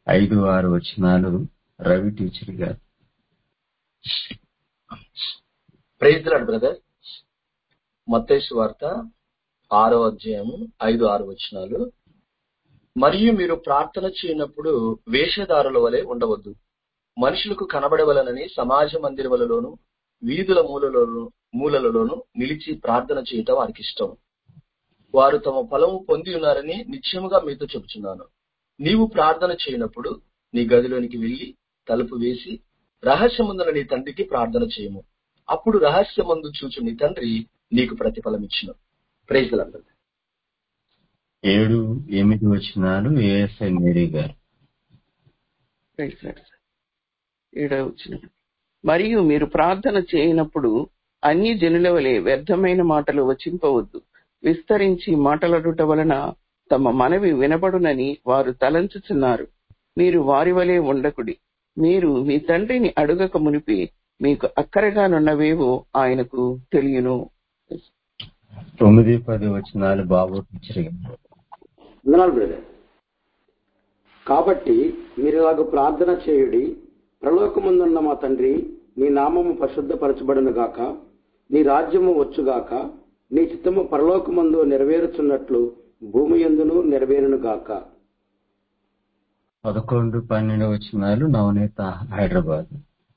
ఐదు ఆరు వచనాలు రవి టీచర్ గారు ప్రైజ్ లాడ్ బ్రదర్ మత్తేసు వార్త ఆరో అధ్యాయము ఐదు ఆరు వచనాలు మరియు మీరు ప్రార్థన చేయనప్పుడు వేషధారుల వలె ఉండవద్దు మనుషులకు కనబడవలనని సమాజ మందిరములలోను వీధుల మూలలోను మూలలలోను నిలిచి ప్రార్థన చేయటం వారికి ఇష్టం వారు తమ ఫలము పొంది ఉన్నారని నిశ్చయముగా మీతో చెబుతున్నాను నీవు ప్రార్థన చేయనప్పుడు నీ గదిలోనికి వెళ్లి తలుపు వేసి రహస్యమందున నీ తండ్రికి ప్రార్థన చేయము అప్పుడు రహస్యమందు చూచు నీ తండ్రి నీకు ప్రతిఫలం ఇచ్చును ప్రైజ్ లాడ్ ఏడు ఎనిమిది వచనాలు ఏఎస్ఐ మేరీ గారు రైట్ రైట్ సార్. ఏడవ వచనం మరియు మీరు ప్రార్థన చేయనప్పుడు అన్ని జనుల వలె వ్యర్థమైన మాటలు వచింపవద్దు విస్తరించి మాటలడుట వలన తమ మనవి వినబడునని వారు తలంచుచున్నారు మీరు వారి వలె ఉండకుడి మీరు మీ తండ్రిని అడుగక మునిపి మీకు అక్కరగానున్నవేవో ఆయనకు తెలియను తొమ్మిది పది వచనాలు బాబు టీచర్ గారు వందనాలు బ్రదర్ కాబట్టి మీరు ఇలాగ ప్రార్థన చేయుడి ప్రలోకముందున్న మా తండ్రి నీ నామము పరిశుద్ధపరచబడును గాక నీ రాజ్యము వచ్చుగాక నీ చిత్తము పరలోకమందు నెరవేరుచున్నట్లు భూమి ఎందును నెరవేరును గాక పదకొండు పన్నెండు వచనాలు నవనీత హైదరాబాద్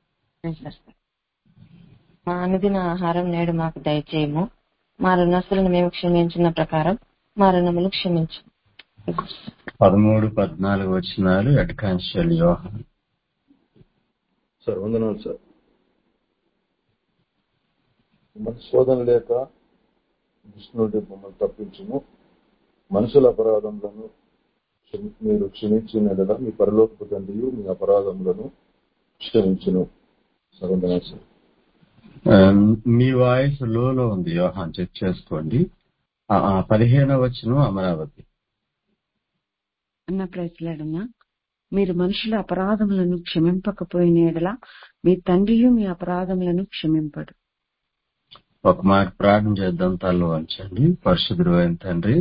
మా అనుదిన ఆహారం నేడు మాకు దయచేయము మా రుణస్తులను మేము క్షమించిన ప్రకారం మా రుణములు క్షమించు పదమూడు పద్నాలుగు వచనాలు హెడ్ కానిస్టేబుల్ యోహాన్ సార్ వందనాలు సార్ మన శోధన లేక విష్ణుడి మమ్మల్ని తప్పించుము మనుషుల అపరాధములను క్షమి- మీరు క్షమించినగా మీ పరలోకపు తండ్రియు మీ అపరాధములను క్షమించును సార్ వందనాలు సార్ ఆ, మీ వాయిస్ లోలో ఉంది యోహాన్ చెక్ చేసుకోండి ఆ, ఆ, పదిహేనవ వచనం అమరావతి అన్న ప్రజలాడన్నా మీరు మనుషుల అపరాధములను క్షమింపకపోయిన ఎడల మీ తండ్రియు మీ అపరాధములను క్షమింపడు ఒక మాట ప్రార్థన చేద్దాం తల్లు వంచండి పరిశుద్ధుడు అయిన తండ్రి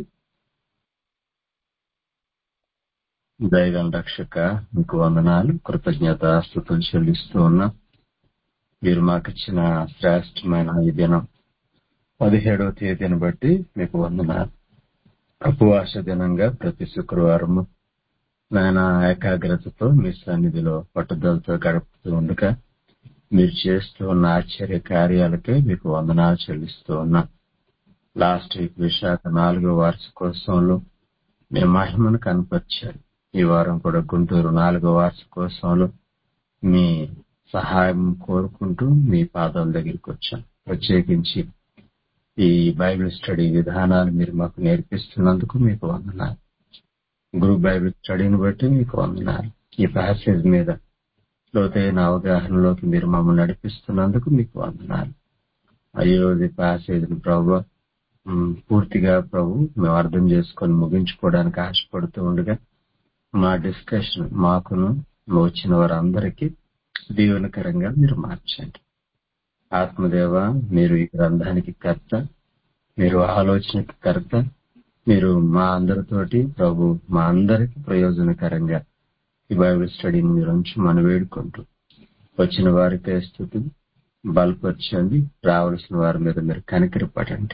దైవం రక్షక మీకు వందనాలు కృతజ్ఞత స్థుతులు చెల్లిస్తూ ఉన్నా మీరు మాకు ఇచ్చిన శ్రేష్టమైన ఈ దినం పదిహేడవ తేదీని బట్టి మీకు వందనాలు ఉపవాస దినంగా ప్రతి శుక్రవారము నాయన ఏకాగ్రతతో మీ సన్నిధిలో పట్టుదలతో గడుపుతూ ఉండగా మీరు చేస్తూ ఉన్న ఆశ్చర్య కార్యాలకే మీకు వందనాలు చెల్లిస్తూ ఉన్నా లాస్ట్ వీక్ విశాఖ నాలుగో వార్షికోత్సవంలో మీ మహిమను కనపరిచారు ఈ వారం కూడా గుంటూరు నాలుగో వార్షికోత్సవంలో మీ సహాయం కోరుకుంటూ మీ పాదాల దగ్గరికి వచ్చాం ప్రత్యేకించి ఈ బైబిల్ స్టడీ విధానాలు మీరు మాకు నేర్పిస్తున్నందుకు మీకు వందనాలు గ్రూప్ బైబిల్ స్టడీని బట్టి మీకు వందనాలు ఈ ప్యాసేజ్ మీద లోతైన అవగాహనలోకి మీరు మమ్మల్ని నడిపిస్తున్నందుకు మీకు వందనాలు అయ్యో ఇది ప్యాసేజ్ ప్రభు ఉమ్, పూర్తిగా ప్రభు మేము అర్థం చేసుకొని ముగించుకోవడానికి ఆశపడుతూ ఉండగా మా డిస్కషన్ మాకును వచ్చిన వారందరికీ దీవెనకరంగా మీరు మార్చండి ఆత్మదేవ మీరు ఈ గ్రంథానికి కర్త మీరు ఆలోచనకి కర్త మీరు మా అందరితోటి ప్రభు మా అందరికి ప్రయోజనకరంగా ఈ బైబిల్ స్టడీని మీరు ఉంచమని వేడుకుంటూ వచ్చిన వారికే స్థుతి బలపరచండి రావాల్సిన వారి మీద మీరు కనికరపడండి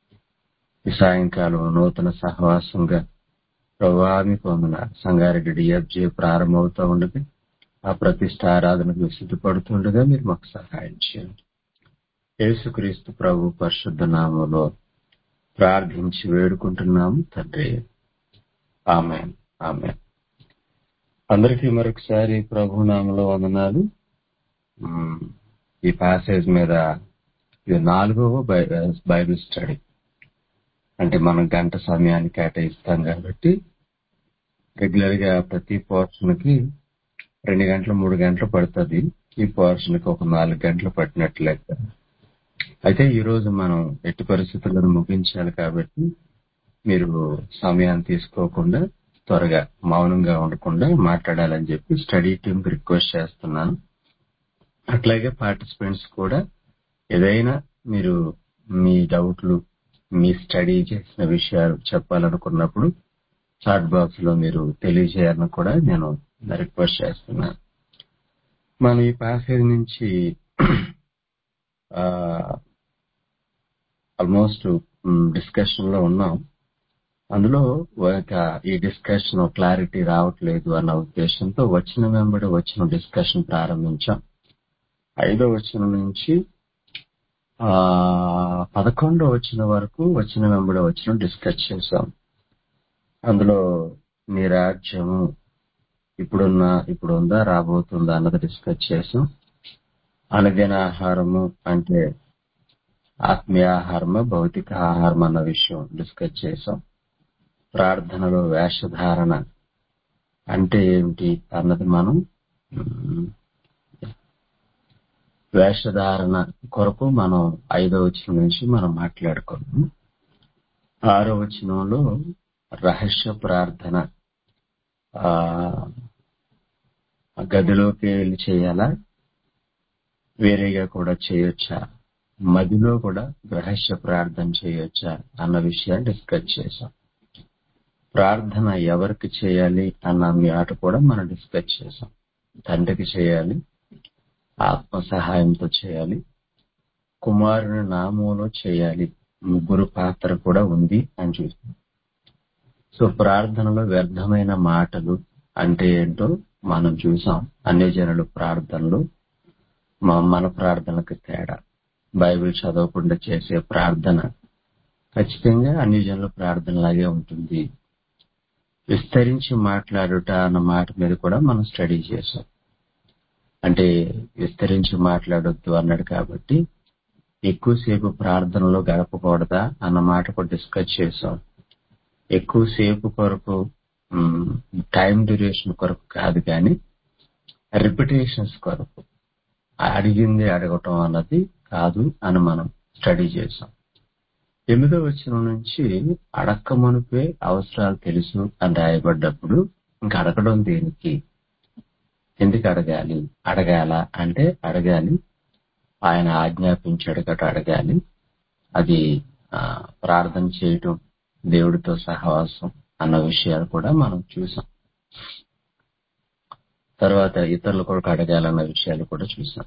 ఈ సాయంకాలం నూతన సహవాసంగా ప్రభావి పొందిన సంగారెడ్డి డిఎఫ్జే ప్రారంభమవుతా ఉండగా ఆ ప్రతిష్ట ఆరాధనకు సిద్ధపడుతుండగా మీరు మాకు సహాయం చేయండి యేసుక్రీస్తు ప్రభు పరిశుద్ధ నామంలో ప్రార్థించి వేడుకుంటున్నాము తండ్రి ఆమె ఆమె అందరికీ మరొకసారి ప్రభు నామంలో వందనాలు ఉమ్, ఈ ప్యాసేజ్ మీద ఇది నాలుగవ బై- బైబిల్ స్టడీ అంటే మనం గంట సమయాన్ని కేటాయిస్తాం కాబట్టి రెగ్యులర్ గా ప్రతి పోర్షన్ కి రెండు గంటలు మూడు గంటలు పడుతుంది ఈ పోర్షన్ కి ఒక నాలుగు గంటలు పట్టినట్లు లెక్క అయితే ఈ రోజు మనం ఎట్టి పరిస్థితులను ముగించాలి కాబట్టి మీరు సమయాన్ని తీసుకోకుండా త్వరగా మౌనంగా ఉండకుండా మాట్లాడాలని చెప్పి స్టడీ టీం రిక్వెస్ట్ చేస్తున్నాను అట్లాగే పార్టిసిపెంట్స్ కూడా ఏదైనా మీరు మీ డౌట్లు మీ స్టడీ చేసిన విషయాలు చెప్పాలనుకున్నప్పుడు చాట్ బాక్స్ లో మీరు తెలియజేయాలని కూడా నేను రిక్వెస్ట్ చేస్తున్నాను మనం ఈ ప్యాసేజ్ నుంచి ఆల్మోస్ట్ డిస్కషన్ లో ఉన్నాం అందులో ఒక ఈ డిస్కషన్ క్లారిటీ రావట్లేదు అన్న ఉద్దేశంతో వచ్చిన వెంబడి వచ్చిన డిస్కషన్ ప్రారంభించాం ఐదో వచనం నుంచి ఆ పదకొండో వచ్చిన వరకు వచ్చిన వెంబడి వచ్చిన డిస్కస్ చేశాం అందులో నీ రాజ్యము ఇప్పుడున్న ఇప్పుడు ఉందా రాబోతుందా అన్నది డిస్కస్ చేసాం అనుదిన ఆహారము అంటే ఆత్మీయ ఆహారమా భౌతిక ఆహారం అన్న విషయం డిస్కస్ చేసాం ప్రార్థనలో వేషధారణ అంటే ఏమిటి అన్నది మనం మ్, వేషధారణ కొరకు మనం ఐదో వచనం నుంచి మనం మాట్లాడుకున్నాం ఆరో వచనంలో రహస్య ప్రార్థన ఆ గదిలోకి వెళ్ళి చేయాలా వేరేగా కూడా చేయొచ్చా మదిలో కూడా రహస్య ప్రార్థన చేయొచ్చా అన్న విషయాన్ని డిస్కస్ చేశాం ప్రార్థన ఎవరికి చేయాలి అన్న మాట కూడా మనం డిస్కస్ చేసాం తండ్రికి చేయాలి ఆత్మ సహాయంతో చేయాలి కుమారుని నామంలో చేయాలి ముగ్గురు పాత్ర కూడా ఉంది అని చూసాం సో ప్రార్థనలో వ్యర్థమైన మాటలు అంటే ఏంటో మనం చూసాం అన్ని జనులు ప్రార్థనలు మా- మన ప్రార్థనకు తేడా బైబిల్ చదవకుండా చేసే ప్రార్థన ఖచ్చితంగా అన్ని జనుల ప్రార్థనలాగే ఉంటుంది విస్తరించి మాట్లాడుట అన్న మాట మీద కూడా మనం స్టడీ చేసాం అంటే విస్తరించి మాట్లాడొద్దు అన్నాడు కాబట్టి ఎక్కువసేపు ప్రార్థనలో గడపకూడదా అన్న మాట కూడా డిస్కస్ చేసాం ఎక్కువసేపు కొరకు టైం డ్యూరేషన్ కొరకు కాదు కానీ రిపిటేషన్స్ కొరకు అడిగింది అడగటం అన్నది కాదు అని మనం స్టడీ చేసాం ఎనిమిదో వచ్చిన నుంచి అడక్క మునిపే అవసరాలు తెలుసు అని రాయబడ్డప్పుడు ఇంకా అడగడం దేనికి ఎందుకు అడగాలి అడగాల అంటే అడగాలి ఆయన ఆజ్ఞాపించాడు గట అడగాలి అది ఆ, ప్రార్థన చేయటం దేవుడితో సహవాసం అన్న విషయాలు కూడా మనం చూసాం తర్వాత ఇతరులు కూడా అడగాలన్న విషయాలు కూడా చూసాం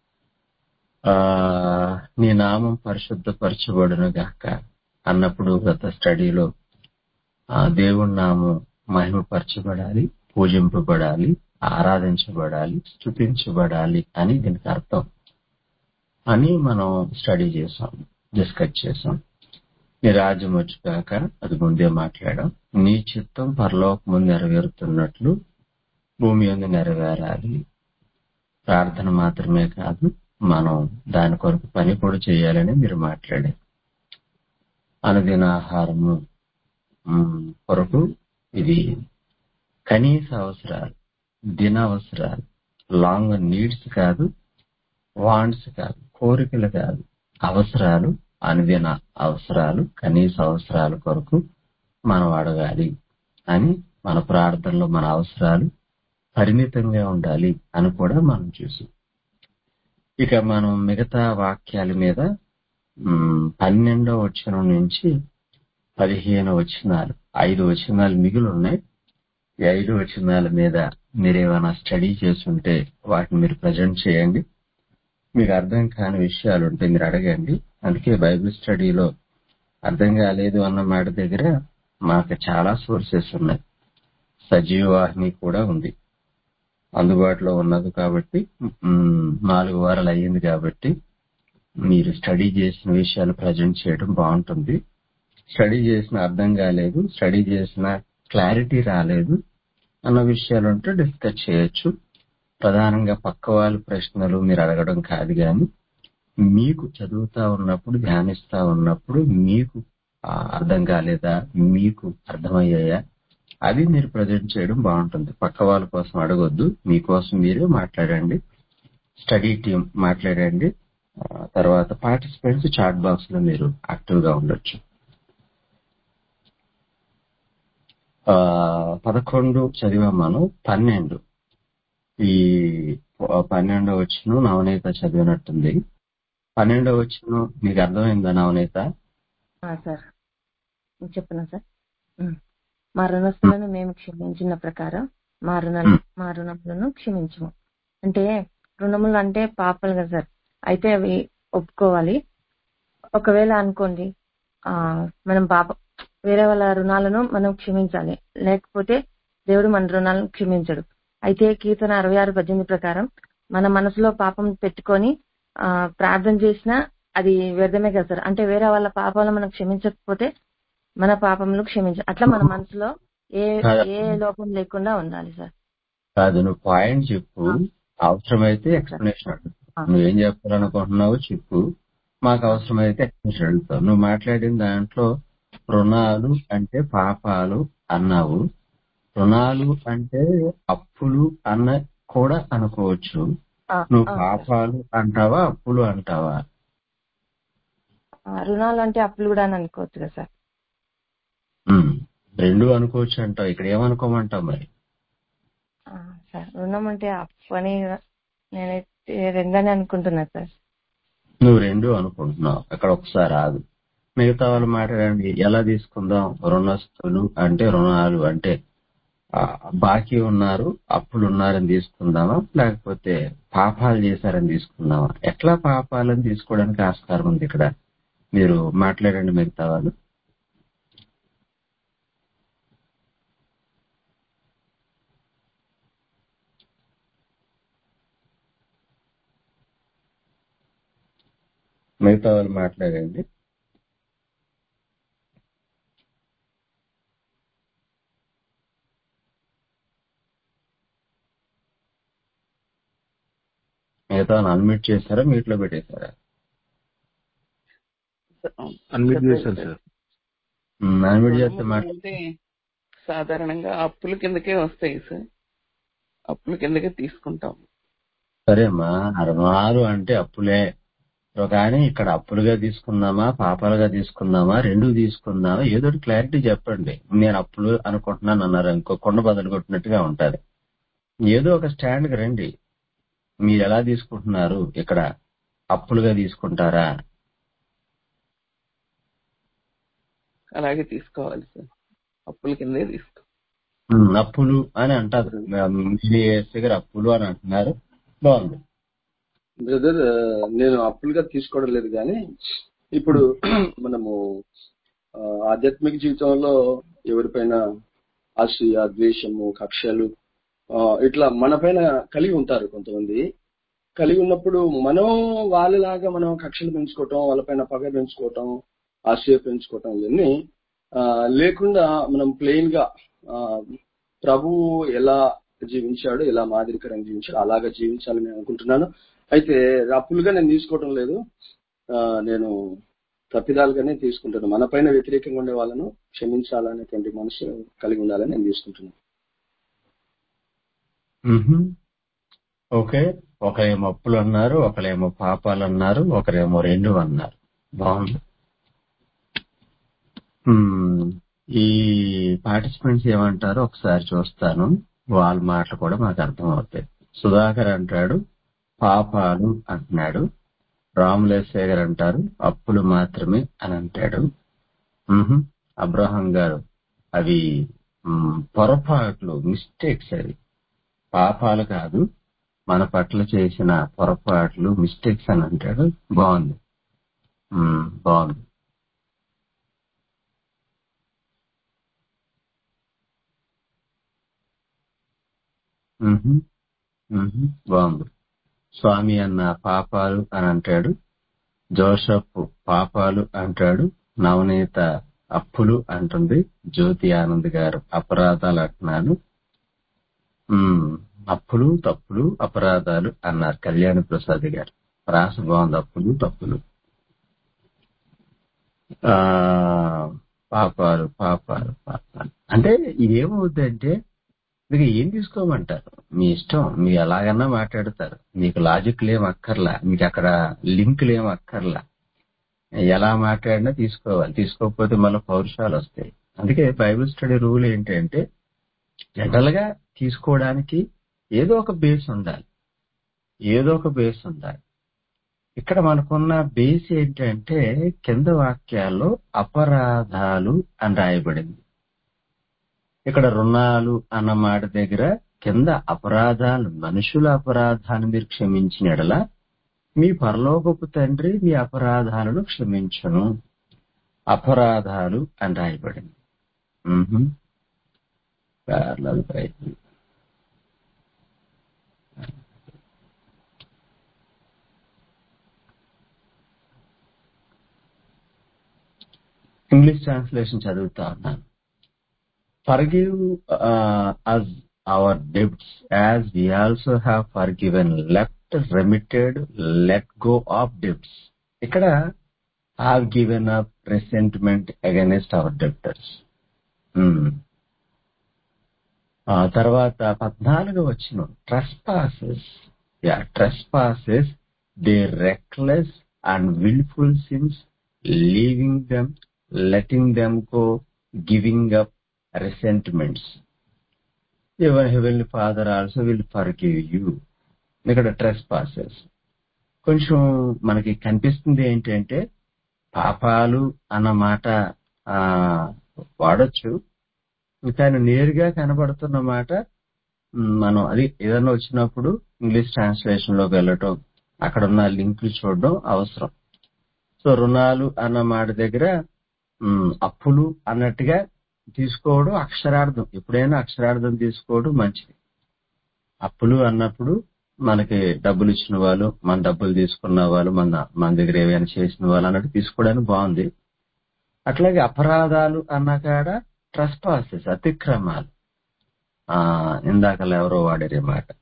ఆ నీ నామం పరిశుద్ధపరచబడును గాక అన్నప్పుడు గత స్టడీలో ఆ దేవుడి నామం మహిమపరచబడాలి పూజింపబడాలి ఆరాధించబడాలి స్థుతించబడాలి అని దీనికి అర్థం అని మనం స్టడీ చేసాం డిస్కస్ చేసాం నీ రాజ్యం వచ్చాక అది ముందే మాట్లాడాం నీ చిత్తం పరలోకము నెరవేరుతున్నట్లు భూమి అందు నెరవేరాలి ప్రార్థన మాత్రమే కాదు మనం దాని కొరకు పని కూడా చేయాలని మీరు మాట్లాడారు అనుదిన ఆహారము మ్, కొరకు ఇది కనీస అవసరాలు దిన అవసరాలు లాంగ్ నీడ్స్ కాదు వాంట్స్ కాదు కోరికలు కాదు అవసరాలు అనుదిన అవసరాలు కనీస అవసరాల కొరకు మనం అడగాలి అని మన ప్రార్థనలో మన అవసరాలు పరిమితంగా ఉండాలి అని కూడా మనం చూసాం ఇక మనం మిగతా వాక్యాల మీద మ్, పన్నెండో వచనం నుంచి పదిహేను వచనాలు ఐదు వచనాలు మిగిలి ఉన్నాయి ఈ ఐదు వచనాల మీద మీరేమైనా స్టడీ చేస్తుంటే వాటిని మీరు ప్రజెంట్ చేయండి మీకు అర్థం కాని విషయాలు ఉంటే మీరు అడగండి అందుకే బైబిల్ స్టడీలో అర్థం కాలేదు అన్న మాట దగ్గర మాకు చాలా సోర్సెస్ ఉన్నాయి సజీవ వాహిని కూడా ఉంది అందుబాటులో ఉన్నది కాబట్టి మ్, నాలుగు వారాలు అయ్యింది కాబట్టి మీరు స్టడీ చేసిన విషయాలు ప్రజెంట్ చేయడం బాగుంటుంది స్టడీ చేసిన అర్థం కాలేదు స్టడీ చేసిన క్లారిటీ రాలేదు అన్న విషయాలు ఉంటే డిస్కస్ చేయొచ్చు ప్రధానంగా పక్క వాళ్ళ ప్రశ్నలు మీరు అడగడం కాదు కానీ మీకు చదువుతా ఉన్నప్పుడు ధ్యానిస్తా ఉన్నప్పుడు మీకు ఆ, అర్థం కాలేదా మీకు అర్థమయ్యాయా అది మీరు ప్రజెంట్ చేయడం బాగుంటుంది పక్క వాళ్ళ కోసం అడగొద్దు మీకోసం మీరే మాట్లాడండి స్టడీ టీం మాట్లాడండి ఆ, తర్వాత పార్టిసిపెంట్స్ చాట్ బాక్స్ లో మీరు యాక్టివ్ గా ఉండొచ్చు ఆ, పదకొండు చదివాం మనం పన్నెండు ఈ పన్నెండో వచ్చిన నవనీత చదివినట్టుంది పన్నెండో వచ్చిన మీకు అర్థమైందా నవనీత ఆ, సార్ చెప్పనా సార్ ఉమ్. మా రుణస్థులను మేము క్షమించిన ప్రకారం మా రుణ మా రుణములను క్షమించము అంటే రుణములు అంటే పాపాలు కదా సార్ అయితే అవి ఒప్పుకోవాలి ఒకవేళ అనుకోండి ఆ మనం పాప వేరే వాళ్ళ రుణాలను మనం క్షమించాలి లేకపోతే దేవుడు మన రుణాలను క్షమించడు అయితే కీర్తన అరవై ఆరు పద్దెనిమిది ప్రకారం మన మనసులో పాపం పెట్టుకొని ఆ ప్రార్థన చేసినా అది వ్యర్థమే కదా సార్ అంటే వేరే వాళ్ళ పాపాలను మనం క్షమించకపోతే మన పాపములు క్షమించ అట్లా మన మనసులో ఏ ఏ లోపం లేకుండా ఉండాలి సార్ కాదు నువ్వు పాయింట్ చెప్పు అవసరమైతే ఎక్స్ప్లెనేషన్ అడుగు నువ్వేం చెప్పాలనుకుంటున్నావో చెప్పు మాకు అవసరమైతే ఎక్స్ప్లెనేషన్ అడుగుతావు నువ్వు మాట్లాడిన దాంట్లో రుణాలు అంటే పాపాలు అన్నావు రుణాలు అంటే అప్పులు అన్న కూడా అనుకోవచ్చు ఆ, నువ్వు ఆ, పాపాలు అంటావా అప్పులు అంటావా ఆ, రుణాలు అంటే అప్పులు కూడా అని అనుకోవచ్చు కదా సార్ ఉమ్, రెండు అనుకోవచ్చు అంటావు ఇక్కడ ఏమనుకోమంటావు మరి ఆ, సార్ రుణం అంటే అప్పు అని నేనైతే రెండని అనుకుంటున్నా సార్ నువ్వు రెండు అనుకుంటున్నావు అక్కడ ఒకసారి ఆగు మిగతా వాళ్ళు మాట్లాడండి ఎలా తీసుకుందాం రుణస్తులు అంటే రుణాలు అంటే ఆ, బాకీ ఉన్నారు అప్పులు ఉన్నారని తీసుకుందామా లేకపోతే పాపాలు చేశారని తీసుకుందామా ఎట్లా పాపాలని తీసుకోవడానికి ఆస్కారం ఉంది ఇక్కడ మీరు మాట్లాడండి మిగతా వాళ్ళు మిగతా వాళ్ళు మాట్లాడండి మిగతా వాళ్ళు అన్మిట్ చేశారా మీట్లో పెట్టేశారా అన్మిట్ చేశాను సార్ అన్మిట్ చేస్తే మాట రుణములు అంటే సాధారణంగా అప్పుల కిందకే వస్తాయి సార్ అప్పుల కిందకే తీసుకుంటాం సరేమ్మా రుణాలు అంటే అప్పులే సో కానీ ఇక్కడ అప్పులుగా తీసుకుందామా పాపాలుగా తీసుకుందామా రెండు తీసుకుందామా ఏదో ఒకటి క్లారిటీ చెప్పండి నేను అప్పులు అనుకుంటున్నాను అన్నారు ఇంకో కొండ బదులు కొట్టినట్టుగా ఉంటది ఏదో ఒక స్టాండ్ కి రండి మీరు ఎలా తీసుకుంటున్నారు ఇక్కడ అప్పులుగా తీసుకుంటారా అలాగే తీసుకోవాలి సార్ అప్పుల కిందే తీసుకో ఉమ్, అప్పులు అని అంటారు ఫిగర్ అప్పులు అని అంటున్నారు బాగుంది బ్రదర్ నేను అప్పులుగా తీసుకోవడం లేదు కానీ ఇప్పుడు మనము ఆ, ఆధ్యాత్మిక జీవితంలో ఎవరిపైన అసూయ ద్వేషము కక్షలు ఆ, ఇట్లా మన పైన కలిగి ఉంటారు కొంతమంది కలిగి ఉన్నప్పుడు మనం వాళ్ళలాగా మనం కక్షలు పెంచుకోవటం వాళ్ళపైన పగ పెంచుకోవటం ఆశయ పెంచుకోవటం ఇవన్నీ ఆ, లేకుండా మనం ప్లెయిన్ గా ఆ, ప్రభువు ఎలా జీవించాడు ఎలా మాదిరికరంగా జీవించాడు అలాగా జీవించాలని నేను అనుకుంటున్నాను అయితే అప్పులుగా నేను తీసుకోవటం లేదు ఆ, నేను తప్పిదాలుగానే తీసుకుంటాను మన పైన వ్యతిరేకంగా ఉండే వాళ్ళను క్షమించాలనేటువంటి మనసు కలిగి ఉండాలని నేను తీసుకుంటున్నాను మ్హూ. ఓకే ఒకరేమో అప్పులు అన్నారు ఒకరేమో పాపాలు అన్నారు ఒకరేమో రెండు అన్నారు బాగుంది మ్మ్. ఈ పార్టిసిపెంట్స్ ఏమంటారో ఒకసారి చూస్తాను వాళ్ళ మాటలు కూడా మాకు అర్థం అవుతాయి సుధాకర్ అంటాడు పాపాలు అంటున్నాడు రాములేశేఖర్ అంటారు అప్పులు మాత్రమే అని అంటాడు మ్హూ. అబ్రహం గారు అవి మ్, పొరపాట్లు మిస్టేక్స్ అవి పాపాలు కాదు మన పట్ల చేసిన పొరపాట్లు మిస్టేక్స్ అని అంటాడు బాగుంది మ్మ్, బాగుంది మ్హూ, మ్హూ, బాగుంది స్వామి అన్న పాపాలు అని అంటాడు జోసఫ్ పాపాలు అంటాడు నవనీత అప్పులు అంటుంది జ్యోతి ఆనంద్ గారు అపరాధాలు అంటున్నాను మ్మ్. అప్పులు తప్పులు అపరాధాలు అన్నారు కళ్యాణ ప్రసాద్ గారు రాస బాగుంది అప్పులు తప్పులు ఆ పాపాలు పాపాలు పాపాలు అంటే ఇదేమవుద్దంటే మీకు ఏం తీసుకోమంటారు మీ ఇష్టం మీరు ఎలాగన్నా మాట్లాడతారు మీకు లాజిక్ లేం అక్కర్లా మీకు అక్కడ లింక్ లేం అక్కర్లా ఎలా మాట్లాడినా తీసుకోవాలి తీసుకోకపోతే మళ్ళీ పౌరుషాలు వస్తాయి అందుకే బైబిల్ స్టడీ రూల్ ఏంటంటే జనరల్ గా తీసుకోవడానికి ఏదో ఒక బేస్ ఉండాలి ఏదో ఒక బేస్ ఉండాలి ఇక్కడ మనకున్న బేస్ ఏంటంటే కింద వాక్యాల్లో అపరాధాలు అని రాయబడింది ఇక్కడ రుణాలు అన్న మాట దగ్గర కింద అపరాధాలు మనుషుల అపరాధాన్ని మీరు క్షమించిన ఎడల మీ పరలోకపు తండ్రి మీ అపరాధాలను క్షమించును అపరాధాలు అని రాయబడింది మ్మ్హ్మ్. parallel Bible. ఇంగ్లీష్ ట్రాన్స్లేషన్ చదువుతా ఉన్నాను forgive us our debts as we also have forgiven left remitted let go of debts ఇక్కడ have given up resentment against our debtors ఆ తర్వాత పద్నాలుగు వచ్చిన trespasses yeah trespasses they reckless and wilful sins leaving them letting them go giving up resentments your heavenly father also will forgive you ఇక్కడ ట్రెస్ passes కొంచెం మనకి కనిపిస్తుంది ఏంటంటే పాపాలు అన్న మాట ఆ, వాడొచ్చు కానీ నేరుగా కనబడుతున్న మాట మ్, మనం అది ఏదైనా వచ్చినప్పుడు ఇంగ్లీష్ ట్రాన్స్లేషన్ లోకి వెళ్ళటం అక్కడ ఉన్న లింకులు చూడడం అవసరం సో రుణాలు అన్న మాట దగ్గర మ్, అప్పులు అన్నట్టుగా తీసుకోవడం అక్షరార్థం ఎప్పుడైనా అక్షరార్థం తీసుకోవడం మంచిది అప్పులు అన్నప్పుడు మనకి డబ్బులు ఇచ్చిన వాళ్ళు మన డబ్బులు తీసుకున్న వాళ్ళు మన మన దగ్గర ఏమైనా చేసిన వాళ్ళు అన్నట్టు తీసుకోవడానికి బాగుంది అట్లాగే అపరాధాలు అన్న కాడ ట్రస్ పాసెస్ అతిక్రమాలు ఆ ఇందాకలా ఎవరో వాడారు ఈ మాట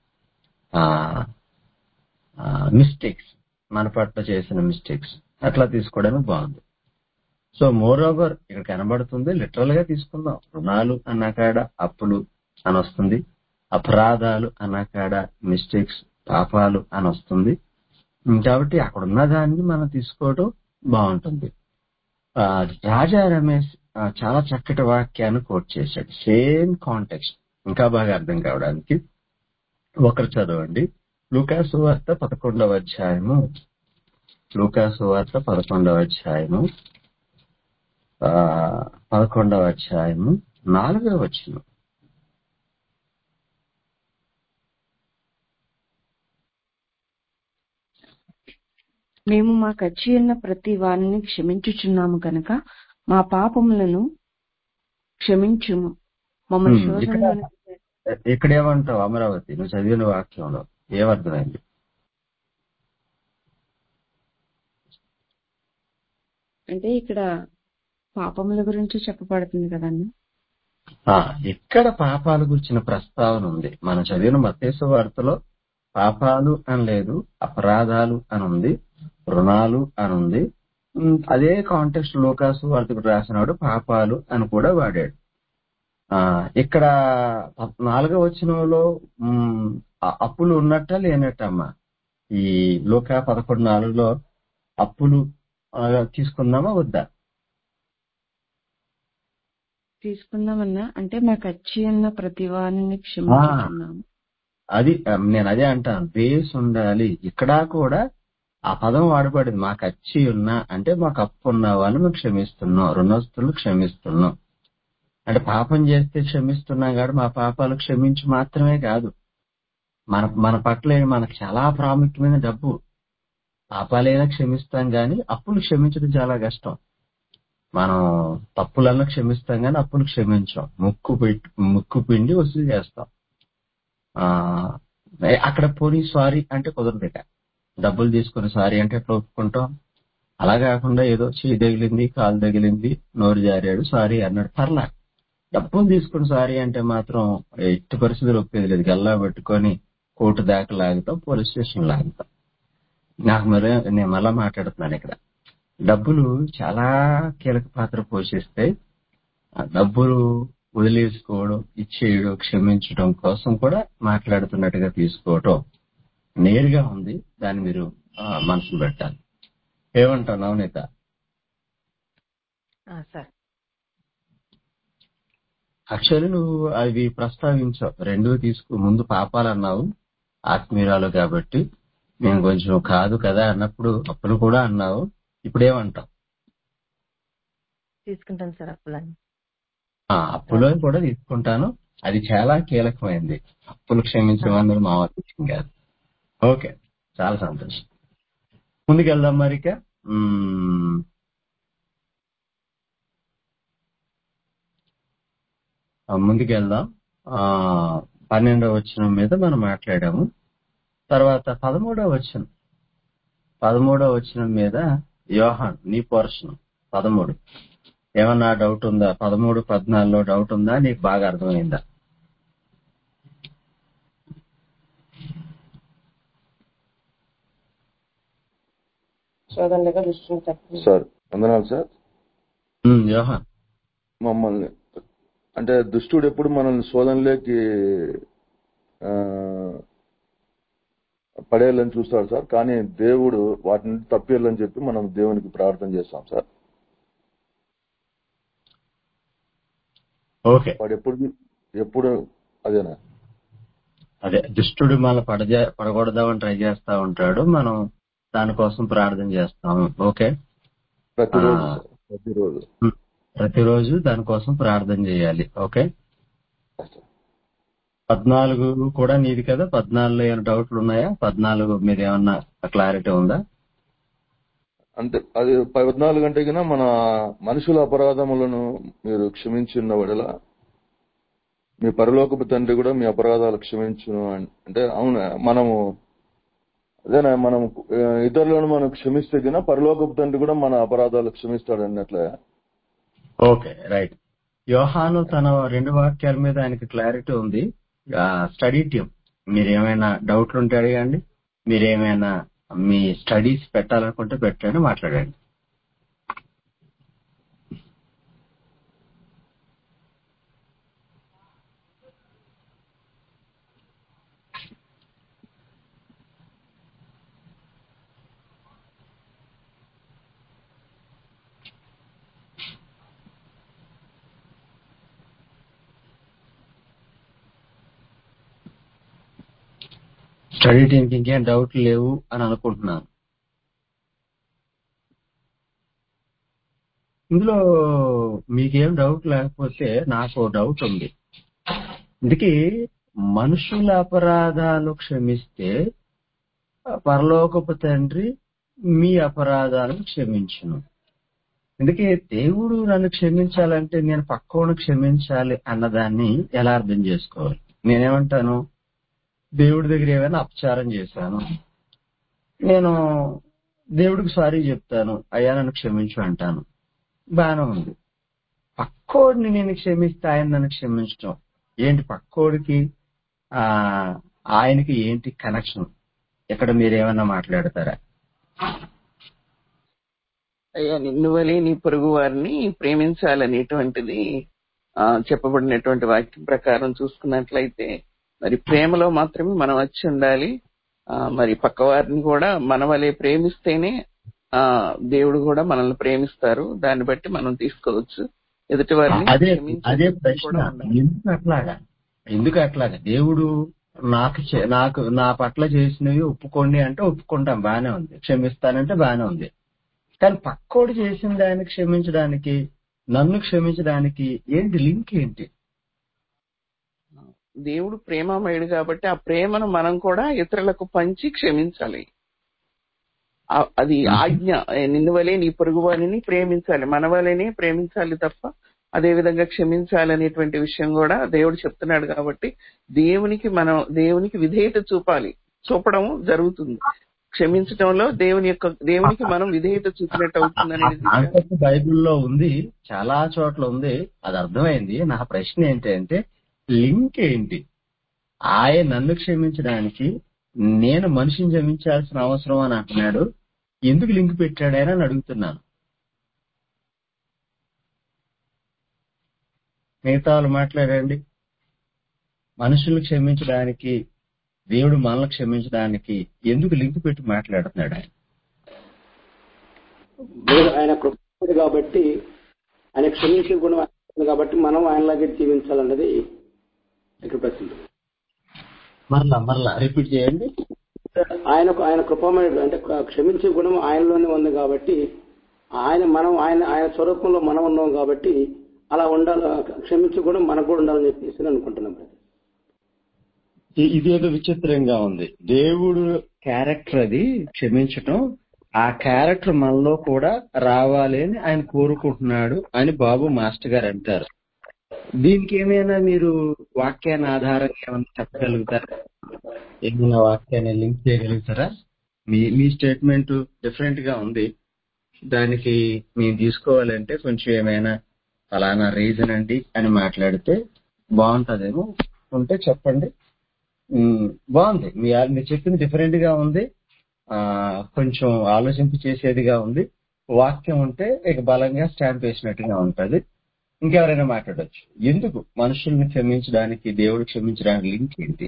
మిస్టేక్స్ మన పట్ల చేసిన మిస్టేక్స్ అట్లా తీసుకోవడానికి బాగుంది సో మోర్ ఓవర్ ఇక్కడ కనబడుతుంది లిటరల్ గా తీసుకుందాం రుణాలు అన్న కాడ అప్పులు అని వస్తుంది అపరాధాలు అన్న కాడ మిస్టేక్స్ పాపాలు అని వస్తుంది ఉమ్, కాబట్టి అక్కడ ఉన్న దాన్ని మనం తీసుకోవడం బాగుంటుంది ఆ, రాజా రమేష్ ఆ, చాలా చక్కటి వాక్యాన్ని కోట్ చేశాడు సేమ్ కాంటెక్స్ట్ ఇంకా బాగా అర్థం కావడానికి ఒకరు చదవండి లూకాసు వార్త పదకొండవ అధ్యాయము లూకాసు వార్త పదకొండవ అధ్యాయము ఆ, పదకొండవ అధ్యాయము నాలుగవ వచ్చిన మేము మా కచ్చి ఉన్న ప్రతి వారిని క్షమించుచున్నాము కనుక మా పాపములను క్షమించుము మమ్మల్ని ఇక్కడ శోధనలోనికి ఇక్కడ ఏమంటావు అమరావతి నువ్వు చదివిన వాక్యంలో ఏమర్థమైంది అంటే ఇక్కడ పాపముల గురించి చెప్పబడుతుంది కదన్న ఆ, ఇక్కడ పాపాల గురించిన ప్రస్తావన ఉంది మనం చదివిన మతేసు వార్తలో పాపాలు అని లేదు అపరాధాలు అని ఉంది రుణాలు అని ఉంది ఉమ్, అదే కాంటెక్స్ట్ లోకాసు వార్తకు రాసినాడు పాపాలు అని కూడా వాడాడు ఆ ఇక్కడ పద్- నాలుగవ వచనంలో ఉమ్, ఆ అప్పులు ఉన్నట్ట లేనట్టమ్మా ఈ లోక పదకొండు నాలుగులో అప్పులు ఆ, తీసుకుందామా వద్దా తీసుకుందామన్నా అంటే మా కచ్చి ఉన్న ప్రతి వారిని క్షమించుచున్నాము అది ఆ, నేను అదే అంటాను బేస్ ఉండాలి ఇక్కడ కూడా ఆ పదం వాడబడింది మాకు అచ్చి ఉన్నా అంటే మాకు అప్పు ఉన్న వాళ్ళు మేము క్షమిస్తున్నాం రుణస్తులు క్షమిస్తున్నాం అంటే పాపం చేస్తే క్షమిస్తున్నాం కాదు మా పాపాలు క్షమించి మాత్రమే కాదు మన మన పట్ల మనకు చాలా ప్రాముఖ్యమైన డబ్బు పాపాలైనా క్షమిస్తాం గాని అప్పులు క్షమించడం చాలా కష్టం మనం తప్పులను క్షమిస్తాం గాని అప్పులు క్షమించాం ముక్కు పెట్టి ముక్కు పిండి వసూలు చేస్తాం ఆ అక్కడ పోనీ సారీ అంటే కుదరదుట డబ్బులు తీసుకుని సారీ అంటే ఎట్లా ఒప్పుకుంటాం అలా కాకుండా ఏదో చేయి తగిలింది కాలు తగిలింది నోరు జారాడు సారీ అన్నాడు పర్లా డబ్బులు తీసుకుని సారీ అంటే మాత్రం ఎట్టి పరిస్థితులు ఒప్పేది లేదు గల్లా పెట్టుకొని కోర్టు దాకా లాగుతాం పోలీస్ స్టేషన్ లాగుతాం నాకు మరి నేను మళ్ళా మాట్లాడుతున్నాను ఇక్కడ డబ్బులు చాలా కీలక పాత్ర పోషిస్తాయి ఆ డబ్బులు వదిలేసుకోవడం ఇచ్చేయడం క్షమించడం కోసం కూడా మాట్లాడుతున్నట్టుగా తీసుకోవటం నేరుగా ఉంది దాన్ని మీరు ఆ, మనసులో పెట్టాలి ఏమంటావు నవనీత ఆ, సార్ యాక్చువల్లీ నువ్వు అవి ప్రస్తావించావు రెండు తీసుకు ముందు పాపాలు అన్నావు ఆత్మీయురాలు కాబట్టి నేను కొంచెం కాదు కదా అన్నప్పుడు అప్పులు కూడా అన్నావు ఇప్పుడు ఏమంటావు తీసుకుంటాను సార్ అప్పులని ఆ, అప్పులో కూడా తీసుకుంటాను అది చాలా కీలకమైంది అప్పులు క్షమించడం అన్నది మా ఉద్దేశం కాదు ఓకే చాలా సంతోషం ముందుకెళ్దాం మరి ఇక మ్మ్. ఆ, ముందుకెళ్దాం ఆ పన్నెండవ వచనం మీద మనం మాట్లాడాము తర్వాత పదమూడవ వచనం పదమూడవ వచనం మీద యోహాన్ నీ పోర్షన్ పదమూడు ఏమన్నా డౌట్ ఉందా పదమూడు పద్నాలుగులో డౌట్ ఉందా నీకు బాగా అర్థమైందా శోధనలుగా దృష్టిని తప్పి సార్ వందనాలు సార్ ఉమ్, యోహాన్ మమ్మల్ని అంటే దుష్టుడు ఎప్పుడు మనల్ని శోధనలోకి ఆ, పడేయాలని చూస్తాడు సార్ కానీ దేవుడు వాటిని తప్పేయాలని చెప్పి మనం దేవునికి ప్రార్థన చేస్తాం సార్ ఓకే వాడు ఎప్పుడు ఎప్పుడు అదేనా అదే దుష్టుడు మన పడజే పడగొడదామని ట్రై చేస్తా ఉంటాడు మనం దానికోసం ప్రార్థన చేస్తాము ఓకే ప్రతిరోజు ఆ. సార్ ప్రతిరోజు ఉమ్, ప్రతిరోజు దానికోసం ప్రార్థన చేయాలి ఓకే పద్నాలుగు కూడా నీది కదా పద్నాలుగులో ఏమైనా డౌట్లు ఉన్నాయా పద్నాలుగు మీద ఏమన్నా క్లారిటీ ఉందా అంటే అది పద్నాలుగు గంటే కింద మన మనుషుల అపరాధములను మీరు క్షమించిన వడల మీ పరలోకపు తండ్రి కూడా మీ అపరాధాలు క్షమించును అన్- అంటే అవును మనము అదేనా మనం ఆ, ఇతరులను మనం క్షమిస్తే కింద పరలోకపు తండ్రి కూడా మన అపరాధాలు క్షమిస్తాడు అన్నట్లే ఓకే రైట్ యోహాను తన రెండు వాక్యాల మీద ఆయనకి క్లారిటీ ఉంది స్టడీ టీం మీరు ఏమైనా డౌట్లు ఉంటే అడగండి మీరు ఏమైనా మీ స్టడీస్ పెట్టాలనుకుంటే పెట్టండి మాట్లాడండి స్టడీ టీంకి ఇంకేం డౌట్లు లేవు అని అనుకుంటున్నాను ఇందులో మీకేం డౌట్ లేకపోతే నాకు ఓ డౌట్ ఉంది ఇందుకే మనుషుల అపరాధాలు క్షమిస్తే పరలోకపు తండ్రి మీ అపరాధాలను క్షమించును అందుకే దేవుడు నన్ను క్షమించాలంటే నేను పక్కోను క్షమించాలి అన్నదాన్ని ఎలా అర్థం చేసుకోవాలి నేనేమంటాను దేవుడి దగ్గర ఏమైనా అపచారం చేశాను నేను దేవుడికి సారీ చెప్తాను అయ్యా నన్ను క్షమించు అంటాను బాగానే ఉంది పక్కోడిని నేను క్షమిస్తే ఆయన నన్ను క్షమించడం ఏంటి పక్కోడికి ఆ ఆయనకి ఏంటి కనెక్షన్ ఇక్కడ మీరేమన్నా మాట్లాడతారా అయ్యా నిన్ను వలే నీ పొరుగు వారిని ప్రేమించాలనేటువంటిది ఆ, చెప్పబడినటువంటి వాక్యం ప్రకారం చూసుకున్నట్లయితే మరి ప్రేమలో మాత్రమే మనం వచ్చి ఉండాలి ఆ, మరి పక్క వారిని కూడా మన వలె ప్రేమిస్తేనే ఆ దేవుడు కూడా మనల్ని ప్రేమిస్తారు దాన్ని బట్టి మనం తీసుకోవచ్చు ఎదుటి వారిని అదే క్షమించే అదే శక్తి ప్రశ్న కూడా ఉండాలి ఎందుకు అట్లాగా ఎందుకు అట్లాగా దేవుడు నాకు చే- నాకు నా పట్ల చేసినవి ఒప్పుకోండి అంటే ఒప్పుకుంటాం బానే ఉంది క్షమిస్తానంటే బానే ఉంది కానీ పక్కోడు చేసిన దాన్ని క్షమించడానికి నన్ను క్షమించడానికి ఏంటి లింక్ ఏంటి దేవుడు ప్రేమమయుడు కాబట్టి ఆ ప్రేమను మనం కూడా ఇతరులకు పంచి క్షమించాలి ఆ- అది ఆజ్ఞ ఏ, నిన్ను వలే నీ పొరుగు వారిని ప్రేమించాలి మన వలనే ప్రేమించాలి తప్ప అదే విధంగా క్షమించాలి అనేటువంటి విషయం కూడా దేవుడు చెప్తున్నాడు కాబట్టి దేవునికి మనం దేవునికి విధేయత చూపాలి చూపడం జరుగుతుంది క్షమించటంలో దేవుని యొక్క దేవునికి మనం విధేయత చూపినట్టు అవుతుంది అనేది కాన్సెప్ట్ బైబిల్లో ఉంది చాలా చోట్ల ఉంది అది అర్థమైంది నా ప్రశ్న ఏంటంటే లింక్ ఏంటి ఆయన నన్ను క్షమించడానికి నేను మనిషిని క్షమించాల్సిన అవసరం అని అంటున్నాడు ఎందుకు లింక్ పెట్టాడని అని అడుగుతున్నాను మిగతా వాళ్ళు మాట్లాడండి మనుషులు క్షమించడానికి దేవుడు మనల్ని క్షమించడానికి ఎందుకు లింక్ పెట్టి మాట్లాడుతున్నాడు ఆయన లేదు ఆయన కృపడు కాబట్టి ఆయన క్షమించే గుణం ఆయన ఉంది కాబట్టి మనం ఆయనలాగే జీవించాలన్నది ఇక్కడ ప్రశ్న మరలా మరలా రిపీట్ చేయండి ఆయనకు ఆయన కృపమయుడు అంటే క్షమించే గుణం ఆయనలోనే ఉంది కాబట్టి ఆయన మనం ఆయన ఆయన స్వరూపంలో మనం ఉన్నాం కాబట్టి అలా ఉండాలి క్షమించకూడదు మనకు కూడా ఉండాలని చెప్పేసి నేను అనుకుంటున్నాం బ్రదర్ ఇ- ఇదేదో విచిత్రంగా ఉంది దేవుడు క్యారెక్టర్ అది క్షమించటం ఆ క్యారెక్టర్ మనలో కూడా రావాలి అని ఆయన కోరుకుంటున్నాడు అని బాబు మాస్టర్ గారు అంటారు దీనికి ఏమైనా మీరు వాక్యాన్ని ఆధారంగా ఏమైనా చెప్పగలుగుతారా ఏమైనా వాక్యాన్ని లింక్ చేయగలుగుతారా మీ మీ స్టేట్మెంట్ డిఫరెంట్ గా ఉంది దానికి మేము తీసుకోవాలంటే కొంచెం ఏమైనా ఫలానా రీజన్ అండి అని మాట్లాడితే బాగుంటదేమో ఉంటే చెప్పండి ఉమ్, బాగుంది మీ మీరు చెప్పింది డిఫరెంట్ గా ఉంది ఆ కొంచెం ఆలోచింపు చేసేదిగా ఉంది వాక్యం ఉంటే ఇక బలంగా స్టాంప్ వేసినట్టుగా ఉంటది ఇంకెవరైనా మాట్లాడొచ్చు ఎందుకు మనుషుల్ని క్షమించడానికి దేవుడు క్షమించడానికి లింక్ ఏంటి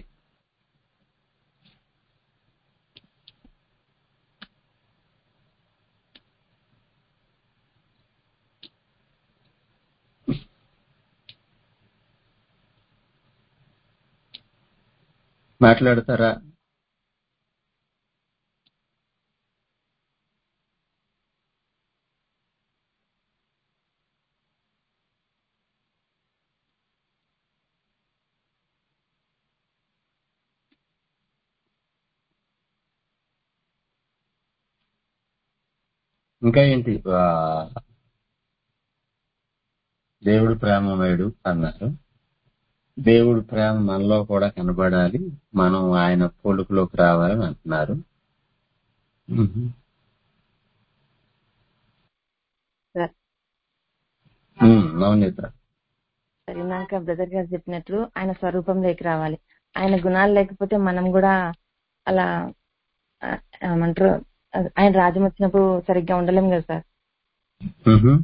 మాట్లాడతారా ఇంకా ఏంటి ఆ, దేవుడు ప్రేమమయుడు అన్నారు దేవుడు ప్రేమ మనలో కూడా కనబడాలి మనం ఆయన పోలుకులోకి రావాలని అంటున్నారు మ్మ్. సార్ మ్మ్, నవనీత సార్ ఇందాక బ్రదర్ గారు చెప్పినట్లు ఆయన స్వరూపంలోకి రావాలి ఆయన గుణాలు లేకపోతే మనం కూడా అలా ఆ, ఏమంటారు ఆయన రాజ్యం వచ్చినప్పుడు సరిగ్గా ఉండలేం కదా సార్ మ్మ్.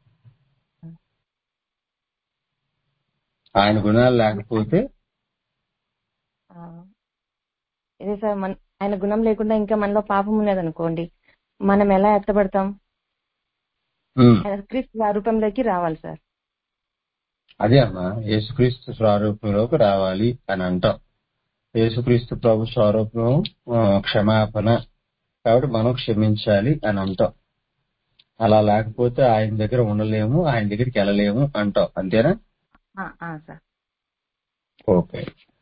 ఆయన గుణాలు లేకపోతే ఆ, ఇదే సార్ మన ఆయన గుణం లేకుండా ఇంకా మనలో పాపం ఉన్నదనుకోండి మనం ఎలా ఎత్తబడతాం మ్మ్. ఆయన క్రీస్తు స్వరూపంలోకి రావాలి సార్ అదే అమ్మా యేసుక్రీస్తు స్వరూపంలోకి రావాలి అని అంటాం యేసుక్రీస్తు ప్రభు స్వరూపం ఆ, క్షమాపణ కాబట్టి మనం క్షమించాలి అని అంటాం అలా లేకపోతే ఆయన దగ్గర ఉండలేము ఆయన దగ్గరికి వెళ్ళలేము అంటాం అంతేనా ఆ, ఆ, సార్ ఓకే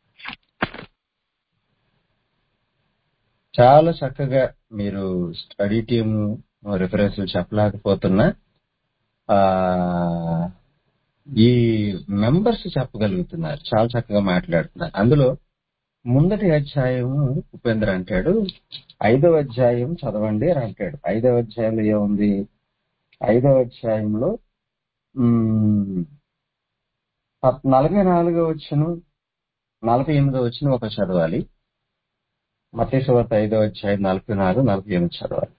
చాలా చక్కగా మీరు స్టడీ టీమ్ రిఫరెన్స్ చెప్పలేకపోతున్నా ఆ ఈ మెంబర్స్ చెప్పగలుగుతున్నారు చాలా చక్కగా మాట్లాడుతున్నారు అందులో ముందటి అధ్యాయము ఉపేంద్ర అంటాడు ఐదవ అధ్యాయం చదవండి అని అంటాడు ఐదవ అధ్యాయంలో ఏముంది ఐదవ అధ్యాయంలో ఉమ్, పద్- నలభై నాలుగో వచ్చును నలభై ఎనిమిదో వచ్చిన ఒక చదవాలి మతేశ్వత ఐదో అధ్యాయం నలభై నాలుగు నలభై ఎనిమిది చదవాలి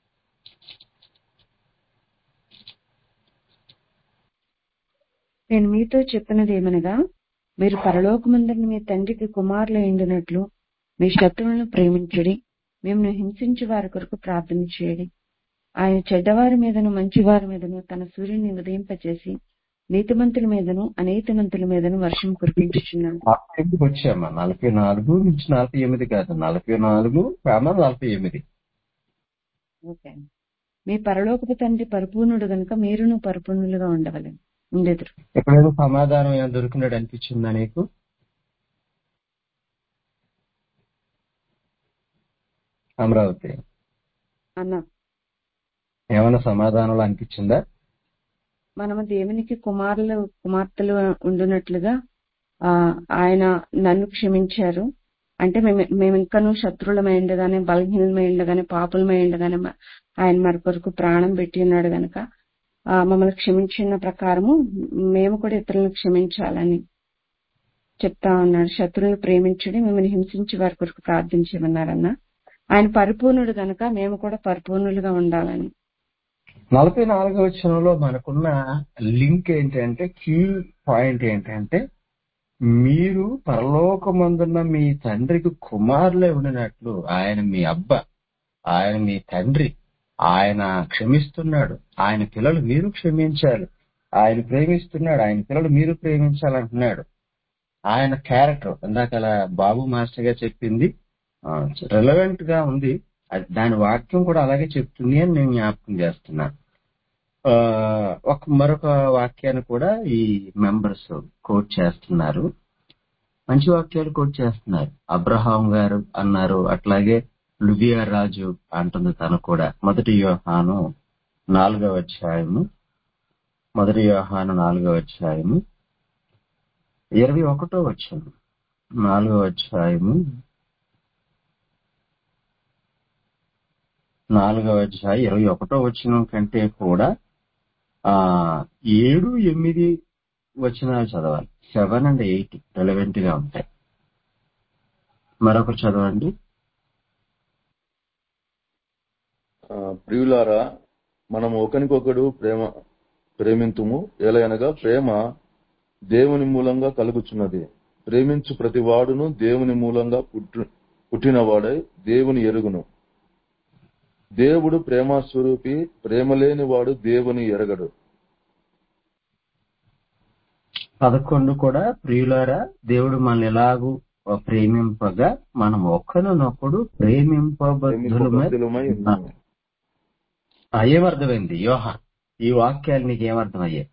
నేను మీతో చెప్పినది ఏమనగా మీరు పరలోకమందున్న మీ తండ్రికి కుమారులు ఎండినట్లు మీ శత్రువులను ప్రేమించుడి మిమ్మల్ని హింసించు వారి కొరకు ప్రార్థన చేయడి ఆయన చెడ్డవారి మీదను మంచివారి మీదను తన సూర్యుని ఉదయింపచేసి నీతిమంతుల మీదను అనీతిమంతుల మీదను వర్షం కురిపించుచున్నాడు నలభై ఎనిమిదికి వచ్చామా నలభై నాలుగు నుంచి నలభై ఎనిమిది కాదు నలభై నాలుగు కామ నలభై ఎనిమిది ఓకే మీ పరలోకపు తండ్రి పరిపూర్ణుడు గనుక మీరును పరిపూర్ణులుగా ఉండవలెను ఉండేదురు ఎక్కడైనా సమాధానం ఏమైనా దొరికినట్టు అనిపించిందా నీకు అమరావతి అన్న ఏమైనా సమాధానాలు అనిపించిందా మనము దేవునికి కుమారులు కుమార్తెలు ఉండునట్లుగా ఆ ఆయన నన్ను క్షమించారు అంటే మేము మేము ఇంకనూ శత్రువులమై ఉండగానే బలహీనమై ఉండగానే పాపులమై ఉండగానే మ- ఆయన మరి కొరకు ప్రాణం పెట్టి ఉన్నాడు గనక ఆ, మమ్మల్ని క్షమించిన ప్రకారము మేము కూడా ఇతరులను క్షమించాలని చెప్తా ఉన్నాడు శత్రువులను ప్రేమించుడి మిమ్మల్ని హింసించి వారి కొరకు ప్రార్థించమన్నారన్న ఆయన పరిపూర్ణుడు గనక మేము కూడా పరిపూర్ణులుగా ఉండాలని నలభై నాలుగో వచనంలో మనకున్న లింక్ ఏంటంటే కీ పాయింట్ ఏంటంటే మీరు పరలోకమందున్న మీ తండ్రికి కుమారులే ఉండినట్లు ఆయన మీ అబ్బ ఆయన మీ తండ్రి ఆయన క్షమిస్తున్నాడు ఆయన పిల్లలు మీరు క్షమించాలి ఆయన ప్రేమిస్తున్నాడు ఆయన పిల్లలు మీరు ప్రేమించాలంటున్నాడు ఆయన క్యారెక్టర్ ఇందాక అలా బాబు మాస్టర్ గా చెప్పింది రిలవెంట్ గా ఉంది అది దాని వాక్యం కూడా అలాగే చెప్తుంది అని నేను జ్ఞాపకం చేస్తున్నాను ఆ, ఒక మరొక వాక్యాన్ని కూడా ఈ మెంబర్స్ కోట్ చేస్తున్నారు మంచి వాక్యాలు కోట్ చేస్తున్నారు అబ్రహాం గారు అన్నారు అట్లాగే లుబియా రాజు అంటుంది తను కూడా మొదటి యోహాను నాలుగవ అధ్యాయము మొదటి యోహాను నాలుగవ అధ్యాయము ఇరవై ఒకటో వచ్చాను నాలుగవ అధ్యాయము నాలుగవ అధ్యాయం ఇరవై ఒకటో వచ్చిన కంటే కూడా ఆ ఏడు ఎనిమిది వచనాలు చదవాలి సెవెన్ అండ్ ఎయిట్ రెలవెంట్ గా ఉంటాయి మరొకరు చదవండి ఆ, ప్రియులారా మనం ఒకరికొకడు ప్రేమ ప్రేమింతుము ఎలయనగా ప్రేమ దేవుని మూలంగా కలుగుచున్నది ప్రేమించు ప్రతి వాడును దేవుని మూలంగా పుట్టు పుట్టినవాడై దేవుని ఎరుగును దేవుడు ప్రేమస్వరూపి ప్రేమ లేని వాడు దేవుని ఎరగడు పదకొండు కూడా ప్రియులారా దేవుడు మనల్ని ఎలాగూ ప్రేమింపగా మనం ఒకరినొకడు ప్రేమింపబద్ధులమై ప్రేమింపబద్ధులమై ఉన్నాము. ఆ, ఏమర్థమైంది యోహా ఈ వాక్యాలు నీకు ఏమర్థమయ్యాయి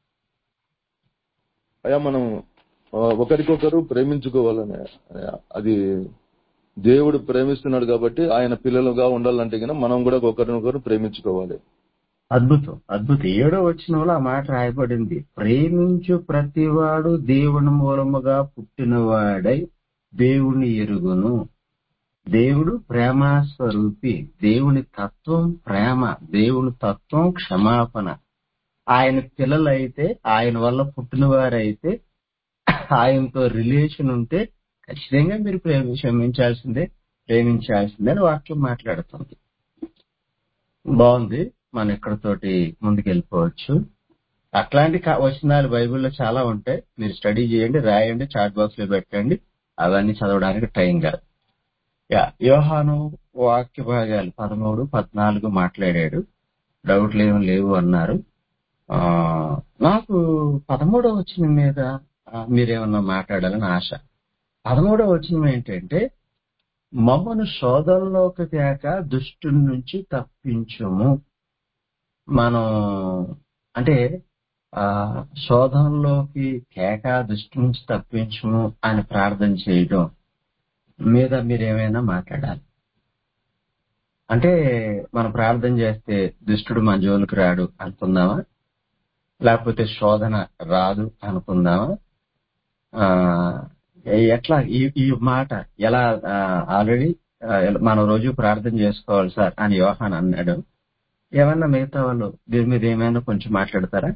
అయ్యా మనం ఆ, ఒకరికొకరు ప్రేమించుకోవాలని అది దేవుడు ప్రేమిస్తున్నాడు కాబట్టి ఆయన పిల్లలుగా ఉండాలంటే గనుక మనం కూడా ఒకరినొకరు ప్రేమించుకోవాలి అద్భుతం అద్భుతం ఏడో వచ్చిన ఆ మాట రాయబడింది ప్రేమించు ప్రతివాడు దేవుని మూలముగా పుట్టినవాడై దేవుని ఎరుగును దేవుడు ప్రేమ స్వరూపి దేవుని తత్వం ప్రేమ దేవుని తత్వం క్షమాపణ ఆయన పిల్లలైతే ఆయన వల్ల పుట్టినవారైతే ఆయనతో రిలేషన్ ఉంటే ఖచ్చితంగా మీరు ప్రేమ క్షమించాల్సిందే ప్రేమించాల్సిందే అని వాక్యం మాట్లాడుతుంది బాగుంది మనం ఇక్కడతోటి ముందుకెళ్ళిపోవచ్చు అట్లాంటి క- వచనాలు బైబిల్లో చాలా ఉంటాయి మీరు స్టడీ చేయండి రాయండి చాట్ బాక్స్ లో పెట్టండి అవన్నీ చదవడానికి టైం కాదు యా యోహాను వాక్య భాగాలు పదమూడు పద్నాలుగు మాట్లాడాడు డౌట్లు ఏమి లేవు అన్నారు ఆ నాకు పదమూడవ వచనం మీద ఆ, మీరేమన్నా మాట్లాడాలని ఆశ పదమూడవ వచనం ఏంటంటే మమ్మను శోధనలోకి తేక దుష్టుని నుంచి తప్పించుము మనం అంటే ఆ శోధనలోకి కేక దృష్టి నుంచి తప్పించుము అని ప్రార్థన చేయడం మీద మీరేమైనా మాట్లాడాలి అంటే మనం ప్రార్థన చేస్తే దుష్టుడు మన జోలికి రాడు అనుకుందామా లేకపోతే శోధన రాదు అనుకుందామా ఆ ఎట్లా ఈ ఈ మాట ఎలా ఆల్రెడీ మనం రోజు ప్రార్థన చేసుకోవాలి సార్ అని యోహాన్ అన్నాడు ఏమన్నా మిగతా వాళ్ళు దీని మీద ఏమైనా కొంచెం మాట్లాడతారా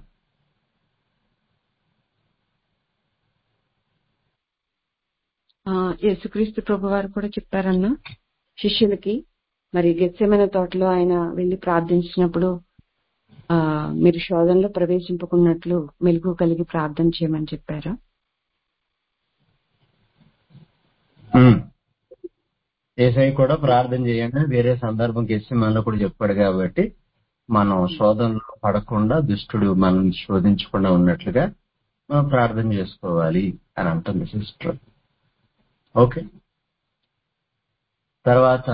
ఆ, యేసుక్రీస్తు ప్రభు వారు కూడా చెప్పారన్న శిష్యులకి మరి గెత్సెమైన తోటలో ఆయన వెళ్లి ప్రార్థించినప్పుడు ఆ మీరు శోధనలో ప్రవేశింపకున్నట్లు మెలుగు కలిగి ప్రార్థన చేయమని చెప్పారా ఏసై కూడా ప్రార్థన చేయండి వేరే సందర్భం మనలో కూడా చెప్పాడు కాబట్టి మనం శోధనలో పడకుండా దుష్టుడు మనల్ని శోధించకుండా ఉన్నట్లుగా మనం ప్రార్థన చేసుకోవాలి అని అంటుంది సిస్టర్ ఓకే తర్వాత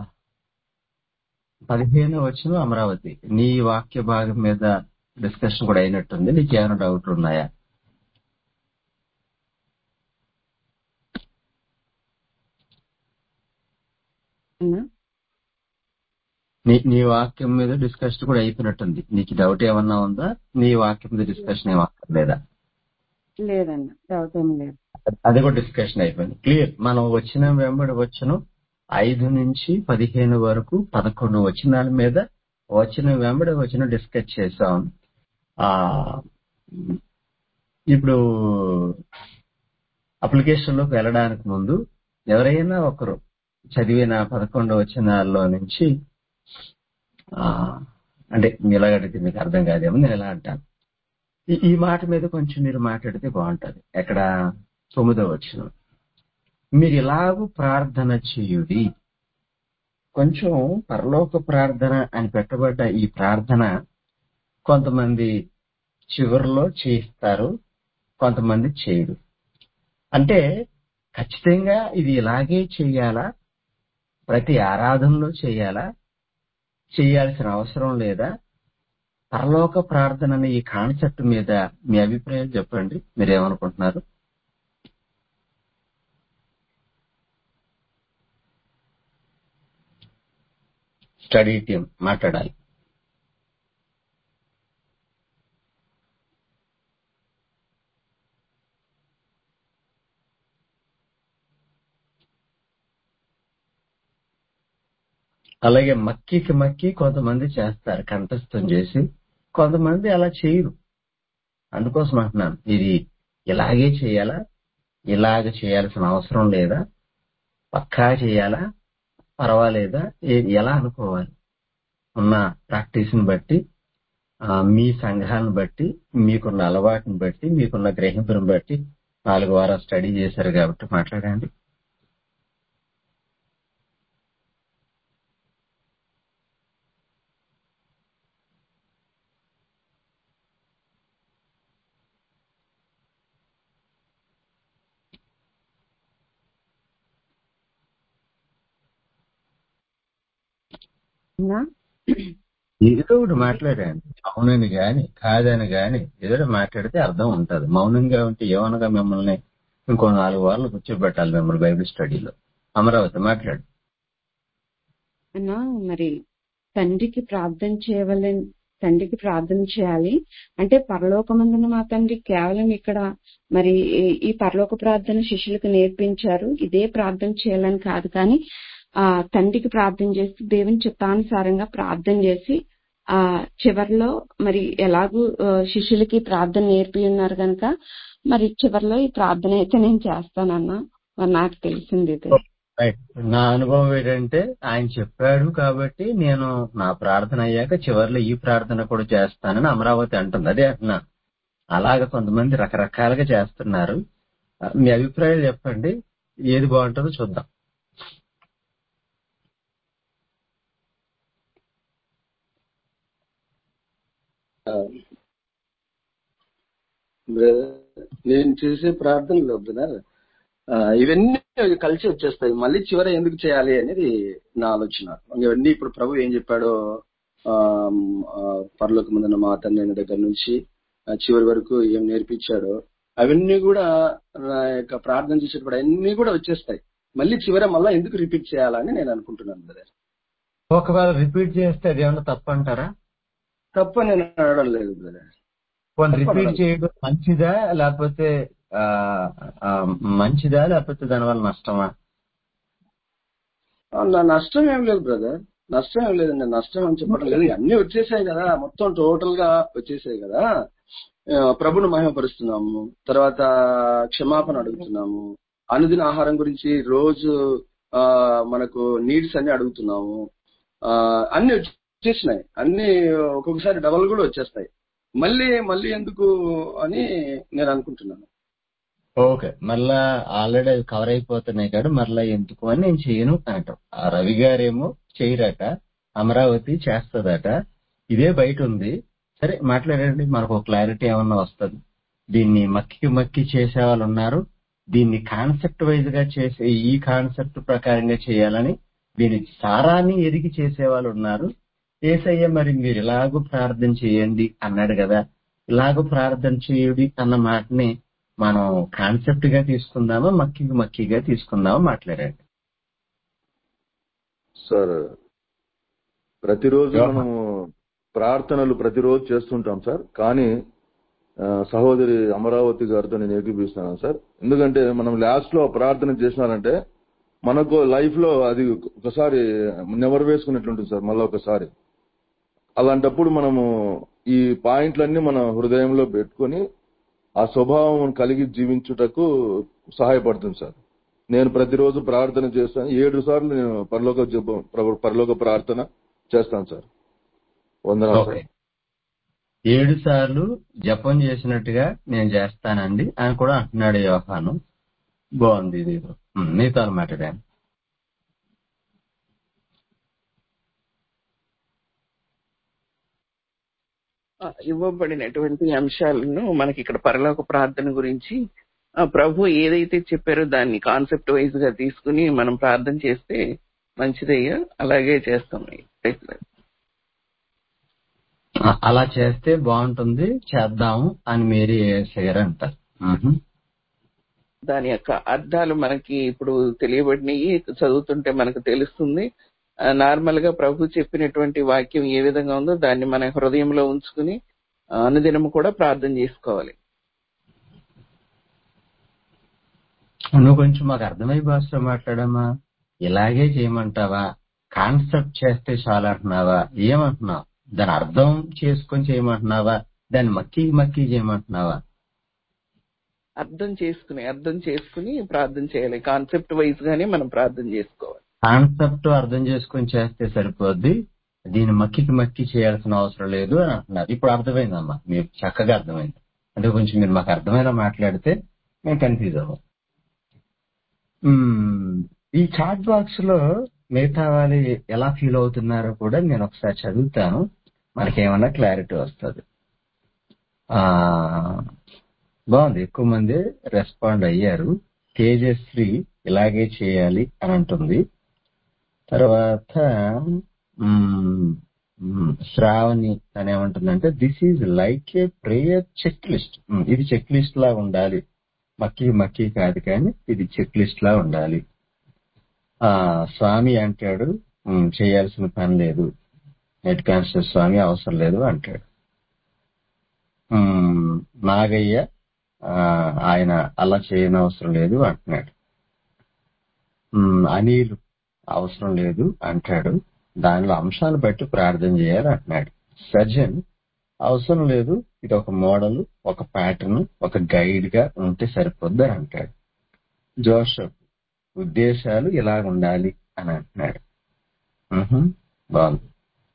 పదిహేను వచ్చిన అమరావతి నీ వాక్య భాగం మీద డిస్కషన్ కూడా అయినట్టుంది నీకు ఏమైనా డౌట్ ఉన్నాయా అన్నా నీ నీ వాక్యం మీద డిస్కషన్ కూడా అయిపోయినట్టుంది నీకు డౌట్ ఏమన్నా ఉందా నీ వాక్యం మీద డిస్కషన్ ఏం అక్కర్లేదా లేదన్న డౌట్ ఏం లేదు అది కూడా డిస్కషన్ అయిపోయింది క్లియర్ మనం వచ్చిన వెంబడి వచ్చను ఐదు నుంచి పదిహేను వరకు పదకొండు వచనాల మీద వచ్చిన వెంబడి వచ్చిన డిస్కస్ చేసాం ఆ ఇప్పుడు అప్లికేషన్ లోకి వెళ్ళడానికి ముందు ఎవరైనా ఒకరు చదివిన పదకొండు వచనాల్లో నుంచి ఆ అంటే ఇలాగడితే మీకు అర్థం కాదేమో నేను ఎలా అంటాను ఈ ఈ మాట మీద కొంచెం మీరు మాట్లాడితే బాగుంటది ఎక్కడ తొమ్మిదో వచ్చిన మీరు ఇలాగూ ప్రార్థన చేయుడి కొంచెం పరలోక ప్రార్థన అని పెట్టబడ్డ ఈ ప్రార్థన కొంతమంది చివరిలో చేయిస్తారు కొంతమంది చేయడు అంటే ఖచ్చితంగా ఇది ఇలాగే చేయాలా ప్రతి ఆరాధనలో చేయాలా చేయాల్సిన అవసరం లేదా పరలోక ప్రార్థన అనే ఈ కాన్సెప్ట్ మీద మీ అభిప్రాయం చెప్పండి మీరేమనుకుంటున్నారు స్టడీ టీం మాట్లాడాలి అలాగే మక్కికి మక్కి కొంతమంది చేస్తారు కంఠస్థం చేసి కొంతమంది అలా చేయరు అందుకోసం అంటున్నాను ఇది ఇలాగే చేయాలా ఇలాగ చేయాల్సిన అవసరం లేదా పక్కా చేయాలా పర్వాలేదా ఏ- ఎలా అనుకోవాలి ఉన్న ప్రాక్టీస్ని బట్టి ఆ, మీ సంఘాన్ని బట్టి మీకున్న అలవాటుని బట్టి మీకున్న గ్రహింపుని బట్టి నాలుగు వారాలు స్టడీ చేశారు కాబట్టి మాట్లాడండి అవునా? ఏదో ఒకటి మాట్లాడండి అవునని గాని కాదని గాని ఏదో ఒకటి మాట్లాడితే అర్థం ఉంటది మౌనంగా ఉంటే ఏమనగా మిమ్మల్ని ఇంకో నాలుగు వారాలు కూర్చోబెట్టాలి మిమ్మల్ని బైబిల్ స్టడీలో అమరావతి మాట్లాడు అన్నా మరి తండ్రికి ప్రార్థన చేయవలని తండ్రికి ప్రార్థన చేయాలి అంటే పరలోకమందున మా తండ్రి కేవలం ఇక్కడ మరి ఈ- ఈ పరలోక ప్రార్థన శిష్యులకు నేర్పించారు ఇదే ప్రార్థన చేయాలని కాదు కానీ ఆ తండ్రికి ప్రార్థన చేసి దేవుని చిత్తానుసారంగా ప్రార్థన చేసి ఆ చివర్లో మరి ఎలాగూ ఆ, శిష్యులకి ప్రార్థన నేర్పి ఉన్నారు కనుక మరి చివర్లో ఈ ప్రార్థన అయితే నేను చేస్తానన్నా మరి నాకు తెలిసింది ఇదే రైట్ నా అనుభవం ఏంటంటే ఆయన చెప్పాడు కాబట్టి నేను నా ప్రార్థన అయ్యాక చివరిలో ఈ ప్రార్థన కూడా చేస్తానని అమరావతి అంటుంది అదే అంటున్నా అలాగ కొంతమంది రకరకాలుగా చేస్తున్నారు ఆ, మీ అభిప్రాయాలు చెప్పండి ఏది బాగుంటుందో చూద్దాం బ్రదర్ నేను చేసే ప్రార్థనలో బ్రదర్ ఆ, ఇవన్నీ కలిసి వచ్చేస్తాయి మళ్ళీ చివర ఎందుకు చేయాలి అనేది నా ఆలోచన ఇవన్నీ ఇప్పుడు ప్రభు ఏం చెప్పాడో ఆ, ఆ, పరలోక ముందున్న మా తండ్రి అయిన దగ్గర నుంచి ఆ, చివరి వరకు ఏం నేర్పించాడో అవన్నీ కూడా నా యొక్క ప్రార్థన చేసేటప్పుడు అన్ని కూడా వచ్చేస్తాయి మళ్ళీ చివర మళ్ళీ ఎందుకు రిపీట్ చేయాలని నేను అనుకుంటున్నాను బ్రదర్ ఒకవేళ రిపీట్ చేస్తే అది ఏమన్నా తప్పంటారా తప్ప నేను అనడం లేదు బ్రదర్ కొన్ని తప్ప రిపీట్ అనడం చేయడం మంచిదా లేకపోతే ఆ, ఆ, మంచిదా లేకపోతే దానివల్ల నష్టమా ఆ, నా నష్టం ఏం లేదు బ్రదర్ నష్టం ఏం లేదండి నష్టం అని చెప్పడం లేదు అన్ని వచ్చేసాయి కదా మొత్తం టోటల్ గా వచ్చేసాయి కదా ఆ, ప్రభును మహిమపరుస్తున్నాము తర్వాత క్షమాపణ అడుగుతున్నాము అనుదిన ఆహారం గురించి రోజు ఆ మనకు నీడ్స్ అన్ని అడుగుతున్నాము ఆ అన్ని వచ్చేసినాయి అన్ని ఒక్కొక్కసారి డబల్ కూడా వచ్చేస్తాయి మళ్ళీ మళ్ళీ ఎందుకు అని నేను అనుకుంటున్నాను ఓకే మళ్ళా ఆల్రెడీ అది కవర్ అయిపోతున్నాయి కాదు మరలా ఎందుకు అని నేను చేయను అంటాం ఆ రవి గారేమో చేయరట అమరావతి చేస్తదట ఇదే బయట ఉంది సరే మాట్లాడండి మనకు ఒక క్లారిటీ ఏమన్నా వస్తుంది దీన్ని మక్కి మక్కి చేసే వాళ్ళు ఉన్నారు దీన్ని కాన్సెప్ట్ వైజ్ గా చేసే ఈ కాన్సెప్ట్ ప్రకారంగా చేయాలని దీని సారాన్ని ఎరిగి చేసే వాళ్ళు ఉన్నారు ఏసయ్య మరి మీరు ఇలాగూ ప్రార్థన చేయండి అన్నాడు కదా ఇలాగూ ప్రార్థన చేయుడి అన్న మాటని మనం కాన్సెప్ట్ గా తీసుకుందామా మక్కి మక్కిగా తీసుకుందామా మాట్లాడండి సార్ ప్రతిరోజు యోహా. మనము ప్రార్థనలు ప్రతిరోజు చేస్తుంటాం సార్ కానీ ఆ, సహోదరి అమరావతి గారితో నేను ఏకీపిస్తున్నాను సార్ ఎందుకంటే మనం లాస్ట్ లో ప్రార్థన చేసినారంటే మనకు లైఫ్ లో అది ఒకసారి నెవర్ వేసుకున్నట్లుంటుంది సార్ మళ్ళీ ఒకసారి అలాంటప్పుడు మనము ఈ పాయింట్లన్నీ మన హృదయంలో పెట్టుకొని ఆ స్వభావం కలిగి జీవించుటకు సహాయపడుతుంది సార్ నేను ప్రతిరోజు ప్రార్థన చేస్తాను ఏడు సార్లు నేను పరలోక జపం ప్రభు- పరలోక ప్రార్థన చేస్తాను సార్ వందనాలు ఓకే సార్ ఏడు సార్లు జపం చేసినట్టుగా నేను చేస్తానండి అని కూడా అంటున్నాడు యోహాను బాగుంది ఇది ఉమ్, నీతో మాట్లాడాను ఆ, ఇవ్వబడినటువంటి అంశాలను మనకి ఇక్కడ పరలోక ప్రార్థన గురించి ఆ ప్రభు ఏదైతే చెప్పారో దాన్ని కాన్సెప్ట్ వైజ్ గా తీసుకుని మనం ప్రార్థన చేస్తే మంచిదయ్యా అలాగే చేస్తాం ఆ, అలా చేస్తే బాగుంటుంది చేద్దాము అని మేరీ ఏసయ్య గారు అంటారు మ్హూ. దాని యొక్క అర్థాలు మనకి ఇప్పుడు తెలియబడినవి చదువుతుంటే మనకు తెలుస్తుంది ఆ, నార్మల్ గా ప్రభు చెప్పినటువంటి వాక్యం ఏ విధంగా ఉందో దాన్ని మన హృదయంలో ఉంచుకుని ఆ, అనుదినము కూడా ప్రార్థన చేసుకోవాలి నువ్వు కొంచెం మాకు అర్థమై భాషలో మాట్లాడమ్మా ఇలాగే చేయమంటావా కాన్సెప్ట్ చేస్తే చాలు అంటున్నావా ఏమంటున్నావు దాని అర్థం చేసుకొని చేయమంటున్నావా దాన్ని మక్కి మక్కి చేయమంటున్నావా అర్థం చేసుకుని అర్థం చేసుకుని ప్రార్థన చేయాలి కాన్సెప్ట్ వైజ్ గానే మనం ప్రార్థన చేసుకోవాలి కాన్సెప్ట్ అర్థం చేసుకొని చేస్తే సరిపోద్ది దీన్ని మక్కికి మక్కి చేయాల్సిన అవసరం లేదు అని అంటున్నారు ఇప్పుడు అర్థమైందమ్మా మీకు చక్కగా అర్థమైంది అంటే కొంచెం మీరు మాకు అర్థమైనా మాట్లాడితే మేము కన్ఫ్యూజ్ అవ్వం మ్మ్. ఈ చాట్ బాక్స్ లో మిగతా వాళ్ళు ఎలా ఫీల్ అవుతున్నారో కూడా నేను ఒకసారి చదువుతాను మనకేమన్నా క్లారిటీ వస్తుంది ఆ బాగుంది ఎక్కువ మంది రెస్పాండ్ అయ్యారు తేజశ్రీ ఇలాగే చేయాలి అని అంటుంది తర్వాత మ్మ్, మ్మ్, శ్రావణి అని ఏమంటుందంటే this is like a prayer check list ఇది చెక్ లిస్ట్ లా ఉండాలి మక్కి మక్కి కాదు కానీ ఇది చెక్ లిస్ట్ లా ఉండాలి ఆ స్వామి అంటాడు "ఉమ్, చేయాల్సిన పని లేదు నెట్ కాన్స్టర్ స్వామి అవసరం లేదు అంటాడు ఉమ్, నాగయ్య ఆ, ఆయన అలా చేయని అవసరం లేదు అంటున్నాడు ఉమ్, అనిల్ అవసరం లేదు అంటాడు దానిలో అంశాలు బట్టి ప్రార్థన చేయాలి అంటున్నాడు సర్జన్ అవసరం లేదు ఇది ఒక మోడల్ ఒక ప్యాటర్న్ ఒక గైడ్ గా ఉంటే సరిపోద్ది అని అంటాడు జోసఫ్ ఉద్దేశాలు ఇలా ఉండాలి అని అంటున్నాడు మ్హూ. బాగుంది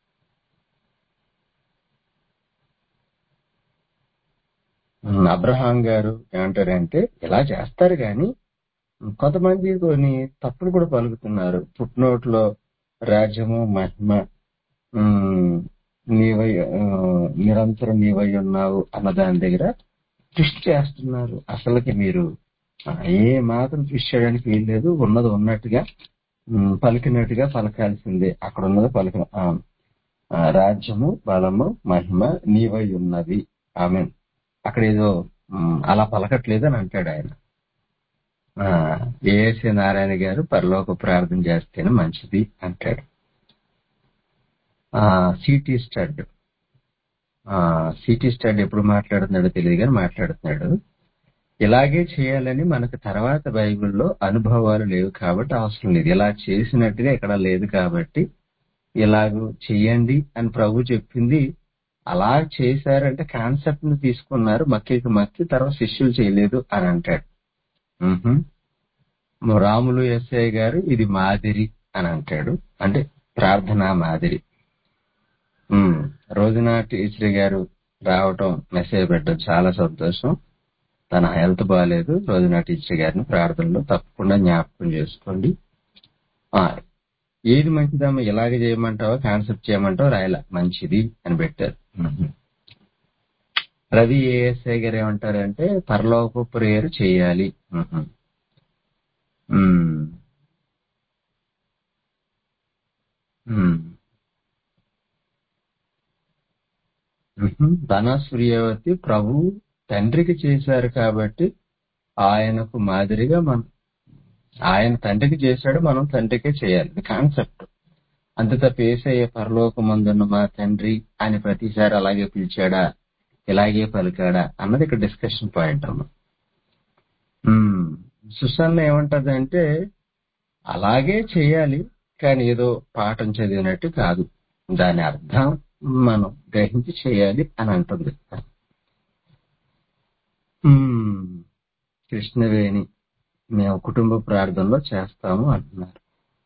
ఉమ్, అబ్రహాం గారు ఏమంటారంటే ఇలా చేస్తారు కానీ కొంతమంది కొన్ని తప్పులు కూడా పలుకుతున్నారు పుట్టినోట్లో రాజ్యము మహిమ ఉమ్, నీవై ఆ, నిరంతరం నీవై ఉన్నావు అన్న దాని దగ్గర ట్విస్ట్ చేస్తున్నారు అసలుకి మీరు ఆ, ఏ మాత్రం ట్విస్ట్ చేయడానికి వీల్లేదు ఉన్నది ఉన్నట్టుగా ఉమ్, పలికినట్టుగా పలకాల్సిందే అక్కడ ఉన్నది పలక ఆ, ఆ, రాజ్యము బలము మహిమ నీవై ఉన్నది ఆమె అక్కడ ఏదో ఉమ్, అలా పలకట్లేదు అని అంటాడు ఆయన ఏఎస్ఏ నారాయణ గారు పరలోక ప్రార్థన చేస్తేనే మంచిది అంటాడు సిటీ స్టడ్ సిటీ స్టడ్ ఎప్పుడు మాట్లాడుతున్నాడో తెలియదు కానీ మాట్లాడుతున్నాడు ఇలాగే చేయాలని మనకు తర్వాత బైబిల్లో అనుభవాలు లేవు కాబట్టి అవసరం లేదు ఇలా చేసినట్టుగా ఇక్కడ లేదు కాబట్టి ఇలాగూ చెయ్యండి అని ప్రభు చెప్పింది అలా చేశారంటే కాన్సెప్ట్ ని తీసుకున్నారు మక్కికి మక్కి తర్వాత శిష్యులు చేయలేదు అని అంటాడు మ్హూ. రాములు ఎస్ఐ గారు ఇది మాదిరి అని అంటాడు అంటే ప్రార్థనా మాదిరి ఉమ్, రోజున టీచర్ గారు రావటం మెసేజ్ పెట్టడం చాలా సంతోషం తన హెల్త్ బాగాలేదు రోజున టీచర్ గారిని ప్రార్థనలో తప్పకుండా జ్ఞాపకం చేసుకోండి ఆ, ఏది మంచిదమ్మా ఇలాగే చేయమంటావా కాన్సెప్ట్ చేయమంటావా రాయలా మంచిది అని పెట్టారు ఉహు. రవి ఏఎస్ఐ గారు ఏమంటారంటే పరలోక ప్రేయర్ చేయాలి ఉహు. ఉమ్. ఉమ్. ఉహు. ధన సూర్యవతి ప్రభు తండ్రికి చేశారు కాబట్టి ఆయనకు మాదిరిగా మనం ఆయన తండ్రికి చేశాడు మనం తండ్రికే చేయాలి ఇది కాన్సెప్ట్ అంత తప్ప ఏసయ్య పరలోకమందున్న మా తండ్రి అని ప్రతిసారి అలాగే పిలిచాడా ఇలాగే పలికాడా అన్నది ఇక్కడ డిస్కషన్ పాయింట్ అమ్మ ఉమ్. సుసన్న ఏమంటదంటే అలాగే చేయాలి కానీ ఏదో పాఠం చదివినట్టు కాదు దాని అర్థం మనం గ్రహించి చేయాలి అని అంటుంది ఉమ్. కృష్ణవేణి మేము కుటుంబ ప్రార్థనలో చేస్తాము అంటున్నారు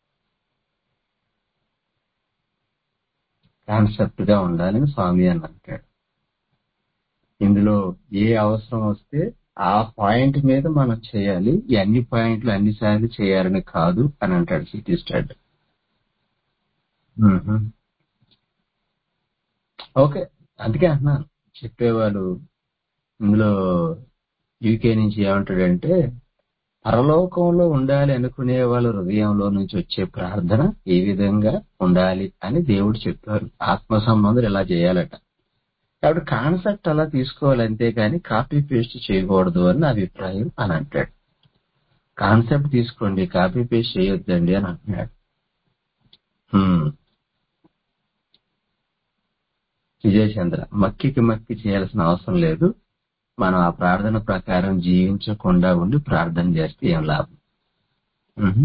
కాన్సెప్ట్ గా ఉండాలని స్వామి అని అంటాడు ఇందులో ఏ అవసరం వస్తే ఆ పాయింట్ మీద మనం చేయాలి ఈ అన్ని పాయింట్లు అన్ని సార్లు చేయాలని కాదు అని అంటాడు సిటీ స్టార్ట్ ఓకే అందుకే అంటున్నాను చెప్పేవాళ్ళు ఇందులో యూకే నుంచి ఏమంటాడంటే పరలోకంలో ఉండాలి అనుకునే వాళ్ళ హృదయంలో నుంచి వచ్చే ప్రార్థన ఏ విధంగా ఉండాలి అని దేవుడు చెప్పారు ఆత్మ సంబంధులు ఇలా చేయాలట కాబట్టి కాన్సెప్ట్ అలా తీసుకోవాలి అంతేగాని కాపీ పేస్ట్ చేయకూడదు అని నా అభిప్రాయం అని అంటాడు కాన్సెప్ట్ తీసుకోండి కాపీ పేస్ట్ చేయొద్దండి అని అంటున్నాడు హ్మ్. విజయచంద్ర మక్కికి మక్కి చేయాల్సిన అవసరం లేదు మనం ఆ ప్రార్థన ప్రకారం జీవించకుండా ఉండి ప్రార్థన చేస్తే ఏం లాభం మ్మ్.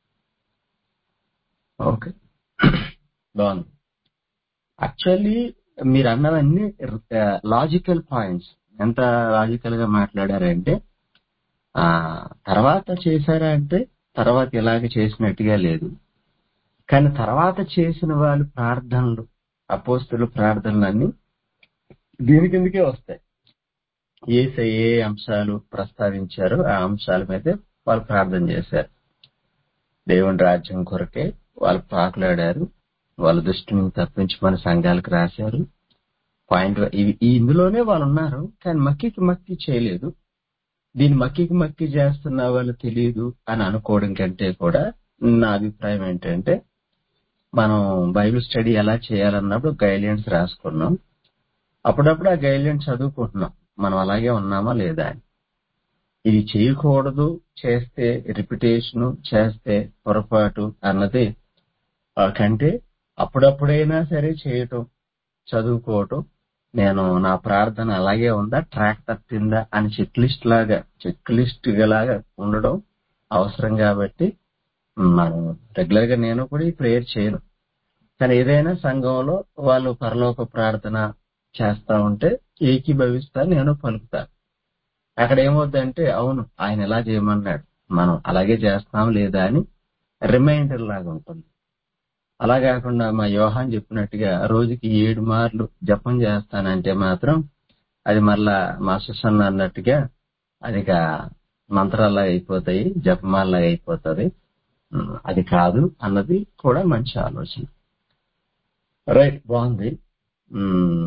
ఓకే బాగుంది యాక్చువల్లీ మీరు అన్నవన్నీ లాజికల్ పాయింట్స్ ఎంత లాజికల్ గా మాట్లాడారంటే ఆ తర్వాత చేశారా అంటే తర్వాత ఇలాగ చేసినట్టుగా లేదు కానీ తర్వాత చేసిన వాళ్ళు ప్రార్థనలు అపోస్తుల ప్రార్థనలన్నీ దీని కిందకే వస్తాయి ఏసై ఏ అంశాలు ప్రస్తావించారో ఆ అంశాల మీదే వాళ్ళు ప్రార్థన చేశారు దేవుని రాజ్యం కొరకే వాళ్ళు పాకులాడారు వాళ్ళ దృష్టిని తప్పించమని సంఘాలకు రాశారు పాయింట్ ఇవి ఈ ఇందులోనే వాళ్ళు ఉన్నారు కానీ మక్కికి మక్కి చేయలేదు దీన్ని మక్కికి మక్కి చేస్తున్న వాళ్ళు తెలియదు అని అనుకోవడం కంటే కూడా నా అభిప్రాయం ఏంటంటే మనం బైబిల్ స్టడీ ఎలా చేయాలన్నప్పుడు గైడ్లైన్స్ రాసుకున్నాం అప్పుడప్పుడు ఆ గైడ్లైన్స్ చదువుకుంటున్నాం మనం అలాగే ఉన్నామా లేదా అని ఇది చేయకూడదు చేస్తే రిపిటేషన్ చేస్తే పొరపాటు అన్నది ఆ, కంటే అప్పుడప్పుడైనా సరే చేయటం చదువుకోవటం నేను నా ప్రార్థన అలాగే ఉందా ట్రాక్ తప్పిందా అని చెక్ లిస్ట్ లాగా చెక్ లిస్ట్ లాగా ఉండడం అవసరం కాబట్టి మనం రెగ్యులర్ గా నేను కూడా ఈ ప్రేయర్ చేయను కానీ ఏదైనా సంఘంలో వాళ్ళు పరలోక ప్రార్థన చేస్తా ఉంటే ఏకీభవిస్తా నేను పలుకుతా అక్కడ ఏమవుద్దంటే అవును ఆయన ఎలా చేయమన్నాడు మనం అలాగే చేస్తాం లేదా అని రిమైండర్ లాగా ఉంటుంది అలా కాకుండా మా యోహాన్ చెప్పినట్టుగా రోజుకి ఏడు మార్లు జపం చేస్తానంటే మాత్రం అది మళ్ళా మా సుసన్న అన్నట్టుగా అది ఇక మంత్రాల్లాగా అయిపోతాయి జపమాల్లాగా అయిపోతుంది ఉమ్, అది కాదు అన్నది కూడా మంచి ఆలోచన రైట్ బాగుంది ఉమ్,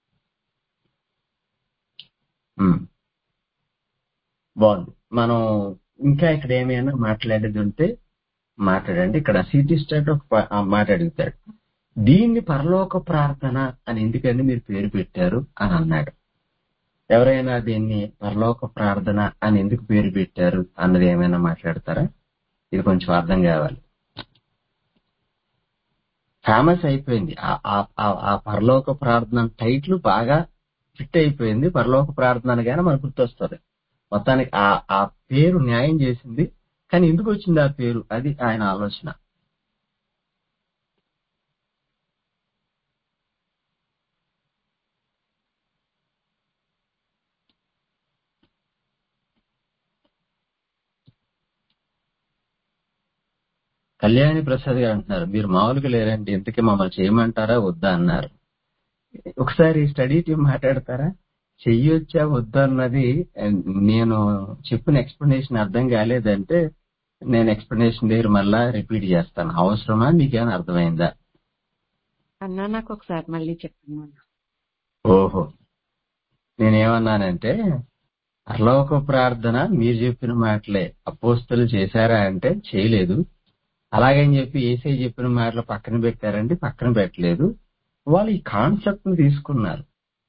ఉమ్, బాగుంది మనం ఇంకా ఇక్కడ ఏమైనా మాట్లాడేది ఉంటే మాట్లాడండి ఇక్కడ సిటీ స్టేట్ ఒక ప- ఆ మాట అడుగుతాడు దీన్ని పరలోక ప్రార్థన అని ఎందుకని మీరు పేరు పెట్టారు అని అన్నాడు ఎవరైనా దీన్ని పరలోక ప్రార్థన అని ఎందుకు పేరు పెట్టారు అన్నది ఏమైనా మాట్లాడతారా ఇది కొంచెం అర్థం కావాలి ఫేమస్ అయిపోయింది ఆ- ఆ- ఆ- ఆ పరలోక ప్రార్థన టైటిల్ బాగా ఫిట్ అయిపోయింది పరలోక ప్రార్థన అనగానే మనకు గుర్తొస్తుంది మొత్తానికి ఆ ఆ పేరు న్యాయం చేసింది కానీ ఎందుకు వచ్చింది ఆ పేరు అది ఆయన ఆలోచన కళ్యాణి ప్రసాద్ గారు అంటున్నారు మీరు మామూలుగా లేరండి ఇంతకీ మమ్మల్ని చేయమంటారా వద్దా అన్నారు ఒకసారి స్టడీ టీం మాట్లాడతారా చెయ్యొచ్చా వద్దా అన్నది ఆ, నేను చెప్పిన ఎక్స్ప్లెనేషన్ అర్థం కాలేదంటే నేను ఎక్స్ప్లెనేషన్ దగ్గర మళ్ళా రిపీట్ చేస్తాను అవసరమా మీకేమైనా అర్థమైందా అన్నా నాకు ఒకసారి మళ్ళీ చెప్పండి అన్న. ఓహో నేనేమన్నానంటే పరలోక ప్రార్థన మీరు చెప్పిన మాటలే అపోస్తులు చేశారా అంటే చేయలేదు అలాగని చెప్పి ఏసై చెప్పిన మాటలు పక్కన పెట్టారంటే పక్కన పెట్టలేదు వాళ్ళు ఈ కాన్సెప్ట్ ని తీసుకున్నారు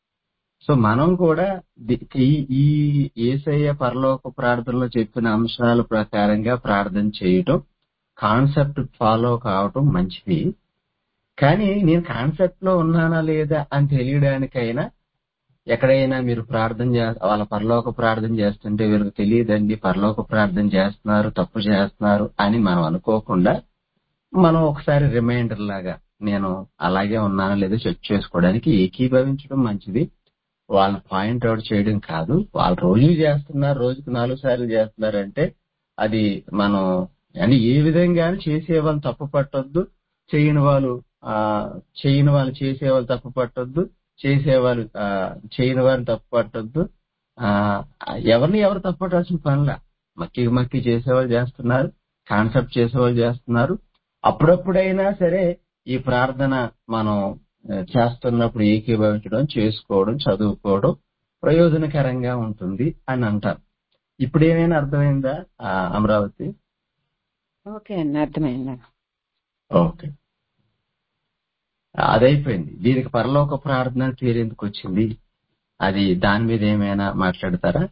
సో మనం కూడా ది- ఈ ఈ ఏసయ్య పరలోక ప్రార్థనలో చెప్పిన అంశాల ప్రకారంగా ప్రార్థన చేయటం కాన్సెప్ట్ ఫాలో కావటం మంచిది కానీ నేను కాన్సెప్ట్ లో ఉన్నానా లేదా అని తెలియడానికైనా ఎక్కడైనా మీరు ప్రార్థన చే వాళ్ళ పరలోక ప్రార్థన చేస్తుంటే వీళ్ళకి తెలియదండి పరలోక ప్రార్థన చేస్తున్నారు తప్పు చేస్తున్నారు అని మనం అనుకోకుండా మనం ఒకసారి రిమైండర్ లాగా నేను అలాగే ఉన్నానో లేదో చెక్ చేసుకోవడానికి ఏకీభవించడం మంచిది వాళ్ళ పాయింట్ అవుట్ చేయడం కాదు వాళ్ళు రోజు చేస్తున్నారు రోజుకు నాలుగు సార్లు చేస్తున్నారంటే అది మనం అంటే ఏ విధంగా చేసే వాళ్ళు తప్పు పట్టొద్దు చేయని వాళ్ళు ఆ చేయని వాళ్ళు చేసే వాళ్ళు తప్పు పట్టొద్దు చేసేవాళ్ళు ఆ, చేయని వారిని తప్పు పట్టొద్దు ఆ ఎవరిని ఎవరు తప్పు పట్టాల్సిన పనిలా మక్కి మక్కి చేసేవాళ్ళు చేస్తున్నారు కాన్సెప్ట్ చేసేవాళ్ళు చేస్తున్నారు అప్పుడప్పుడైనా సరే ఈ ప్రార్థన మనం ఆ, చేస్తున్నప్పుడు ఏకీభవించడం చేసుకోవడం చదువుకోవడం ప్రయోజనకరంగా ఉంటుంది అని అంటారు ఇప్పుడు ఏమైనా అర్థమైందా ఆ, అమరావతి ఓకే అన్న అర్థమైంది అన్న. ఓకే అదైపోయింది దీనికి పరలోక ప్రార్థన తీరేందుకు వచ్చింది అది దాని మీద ఏమైనా మాట్లాడతారా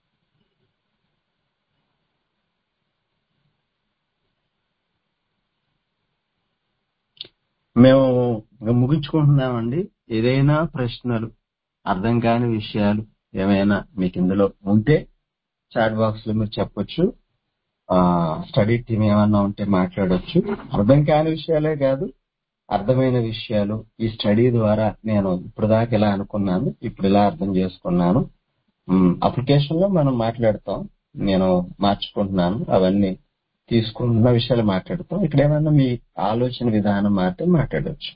మేము ఇంకా ముగించుకుంటున్నామండి ఏదైనా ప్రశ్నలు అర్థం కాని విషయాలు ఏమైనా మీకు ఇందులో ఉంటే చాట్ బాక్స్ లో మీరు చెప్పొచ్చు ఆ స్టడీ టీం ఏమన్నా ఉంటే మాట్లాడొచ్చు అర్థం కాని విషయాలే కాదు అర్థమైన విషయాలు ఈ స్టడీ ద్వారా నేను ఇప్పుడు దాకా ఇలా అనుకున్నాను ఇప్పుడు ఇలా అర్థం చేసుకున్నాను అప్లికేషన్ లో మనం మాట్లాడతాం నేను మార్చుకుంటున్నాను అవన్నీ తీసుకుంటున్న విషయాలు మాట్లాడతాం ఇక్కడ ఏమన్నా మీ ఆలోచన విధానం మారితే మాట్లాడొచ్చు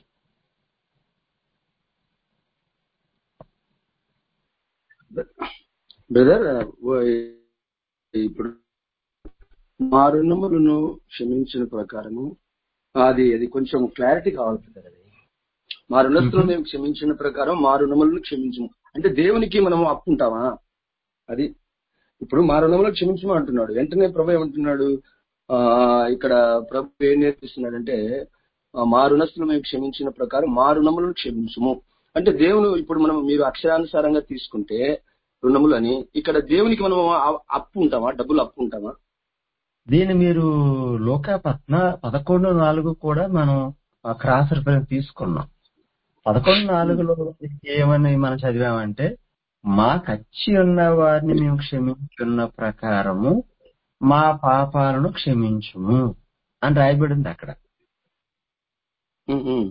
బ్రదర్ ఇప్పుడు మా రుణములను క్షమించిన ప్రకారము అది అది కొంచెం క్లారిటీ కావాలి బ్రదర్ అది మా రుణస్తులు మేము క్షమించిన ప్రకారం మా రుణములను క్షమించము అంటే దేవునికి మనము అప్పు ఉంటామా అది ఇప్పుడు మా రుణములను క్షమించము అంటున్నాడు వెంటనే ప్రభు ఏమంటున్నాడు ఆ ఇక్కడ ప్రభు ఏం నేర్పిస్తున్నాడంటే ఆ, మా రుణస్తులు మేము క్షమించిన ప్రకారం మా రుణములను క్షమించము అంటే దేవుడు ఇప్పుడు మనం మీరు అక్షరానుసారంగా తీసుకుంటే రుణములు అని ఇక్కడ దేవునికి మనం ఆ- అప్పు ఉంటామా డబ్బులు అప్పు ఉంటామా దీన్ని మీరు లోక పద్నా పదకొండు నాలుగు కూడా మనం క్రాస్ రిఫరెన్స్ తీసుకున్నాం పదకొండు నాలుగులో ఏమని మనం చదివామంటే మా కచ్చి ఉన్న వారిని మేము క్షమించున్న ప్రకారము మా పాపాలను క్షమించుము అని రాయబడింది అక్కడ ఉమ్, ఉమ్.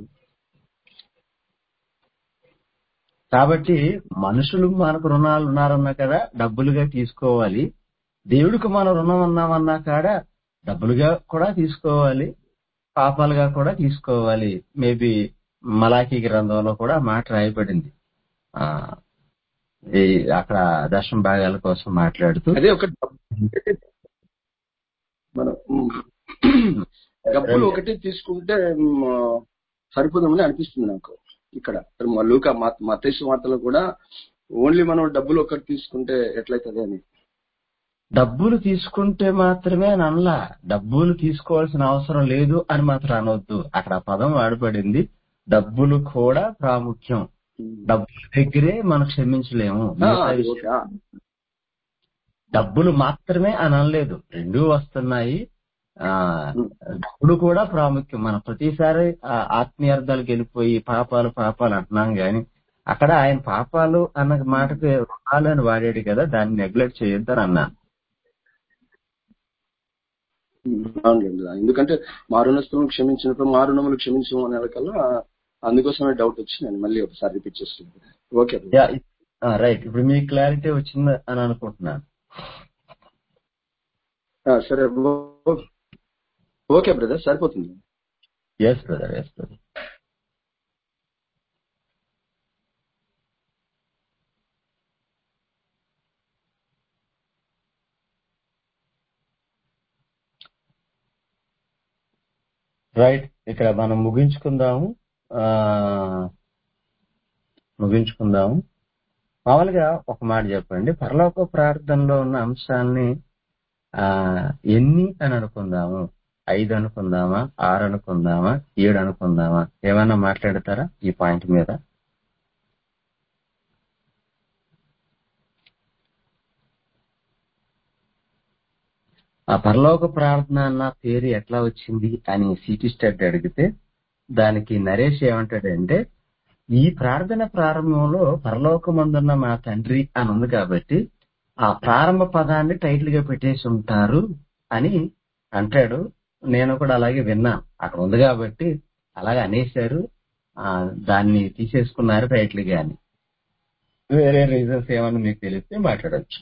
కాబట్టి మనుషులు మనకు రుణాలు ఉన్నారన్నా కదా డబ్బులుగా తీసుకోవాలి దేవుడికి మన రుణం ఉన్నామన్నా కాడ డబ్బులుగా కూడా తీసుకోవాలి పాపాలుగా కూడా తీసుకోవాలి మేబీ మలాఖీ గ్రంథంలో కూడా ఆ మాట రాయబడింది ఆ ఈ అక్కడ దశమ భాగాల కోసం మాట్లాడుతూ అదే ఒక మనం ఉమ్, డబ్బులు ఒకటి తీసుకుంటే ఉమ్, సరిపోదామని అనిపిస్తుంది నాకు ఇక్కడ మా లూకా మతేసు వార్తలో కూడా ఓన్లీ మనం డబ్బులు ఒకటి తీసుకుంటే ఎట్లయితది అని డబ్బులు తీసుకుంటే మాత్రమే అని అనలా డబ్బులు తీసుకోవాల్సిన అవసరం లేదు అని మాత్రం అనవద్దు అక్కడ ఆ పదం వాడబడింది డబ్బులు కూడా ప్రాముఖ్యం డబ్బుల దగ్గరే మనం క్షమించలేము ఆ, మిగతా అది విషయం- ఓకే ఆ, డబ్బులు మాత్రమే అని అనలేదు రెండూ వస్తున్నాయి ఆ డబ్బులు కూడా ప్రాముఖ్యం మనం ప్రతిసారి ఆ ఆత్మీయార్థాలకు వెళ్ళిపోయి పాపాలు పాపాలు అంటున్నాం గాని అక్కడ ఆయన పాపాలు అన్న మాటకు రుణాలు అని వాడాడు కదా దాన్ని నెగ్లెక్ట్ చేయొద్దని అన్నాను ఉమ్, అవునులేండి ఎందుకంటే మారుణస్తులను క్షమించినప్పుడు మారుణములు క్షమించము అనే కల్లా అందుకోసమే డౌట్ వచ్చి నేను మళ్ళీ ఒకసారి రిపీట్ చేస్తున్నాను ఓకే యా, ఆ, రైట్ ఇప్పుడు మీ క్లారిటీ వచ్చింది అని అనుకుంటున్నాను ఆ, సరే ఓ- ఓకే బ్రదర్ సరిపోతుంది yes brother yes brother right ఇక్కడ మనం ముగించుకుందాము ఆ ముగించుకుందాము మామూలుగా ఒక మాట చెప్పండి పరలోక ప్రార్థనలో ఉన్న అంశాలని ఆ ఎన్ని అని అనుకుందాము ఐదు అనుకుందామా ఆరు అనుకుందామా ఏడు అనుకుందామా ఏమైనా మాట్లాడతారా ఈ పాయింట్ మీద ఆ పరలోక ప్రార్థన అన్న పేరు ఎట్లా వచ్చింది అని సిటీ స్టడ్ అడిగితే దానికి నరేష్ ఏమంటాడంటే ఈ ప్రార్థన ప్రారంభంలో పరలోకమందున్న మా తండ్రి అని ఉంది కాబట్టి ఆ ప్రారంభ పదాన్ని టైటిల్ గా పెట్టేసి ఉంటారు అని అంటాడు నేను కూడా అలాగే విన్నాను అక్కడ ఉంది కాబట్టి అలాగే అనేశారు ఆ, దాన్ని తీసేసుకున్నారు టైటిల్ గాని వేరే రీజన్స్ ఏమన్నా మీకు తెలిస్తే మాట్లాడొచ్చు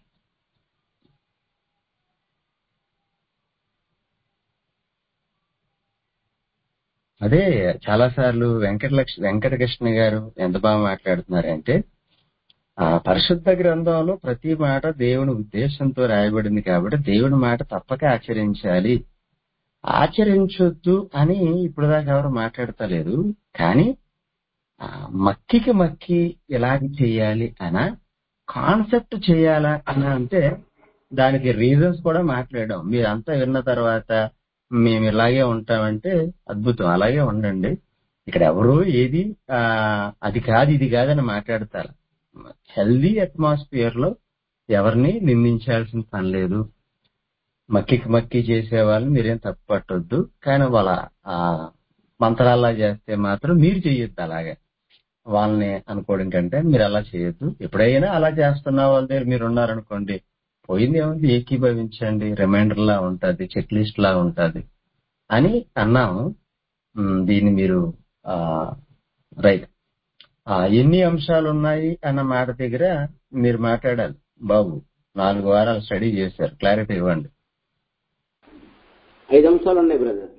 అదే చాలా సార్లు వెంకటలక్ష వెంకటకృష్ణ గారు ఎంత బాగా మాట్లాడుతున్నారంటే ఆ పరిశుద్ధ గ్రంథంలో ప్రతి మాట దేవుని ఉద్దేశంతో రాయబడింది కాబట్టి దేవుని మాట తప్పక ఆచరించాలి ఆచరించొద్దు అని ఇప్పుడు దాకా ఎవరు మాట్లాడతలేదు కానీ ఆ, మక్కికి మక్కి ఎలాగ చేయాలి అన కాన్సెప్ట్ చేయాలా అని అంటే దానికి రీజన్స్ కూడా మాట్లాడాం మీరంతా విన్న తర్వాత మేము ఇలాగే ఉంటామంటే అద్భుతం అలాగే ఉండండి ఇక్కడ ఎవరో ఏది ఆ, అది కాదు ఇది కాదని మాట్లాడతారు హెల్దీ అట్మాస్ఫియర్ లో ఎవరిని నిందించాల్సిన పని లేదు మక్కికి మక్కి చేసే వాళ్ళని మీరేం తప్పు పట్టొద్దు కానీ వాళ్ళ ఆ మంత్రాల్లా చేస్తే మాత్రం మీరు చెయ్యొద్దు అలాగే వాళ్ళని అనుకోవడం కంటే మీరు అలా చేయొద్దు ఎప్పుడైనా అలా చేస్తున్న వాళ్ళ దగ్గర మీరు ఉన్నారనుకోండి పోయింది ఏముంది ఏకీభవించండి రిమైండర్ లా ఉంటది చెక్ లిస్ట్ లా ఉంటది అని అన్నాము ఉమ్, దీన్ని మీరు ఆ రైట్ ఆ, ఎన్ని అంశాలు ఉన్నాయి అన్న మాట దగ్గర మీరు మాట్లాడాలి బాబు నాలుగు వారాలు స్టడీ చేశారు క్లారిటీ ఇవ్వండి ఐదు అంశాలు ఉన్నాయి బ్రదర్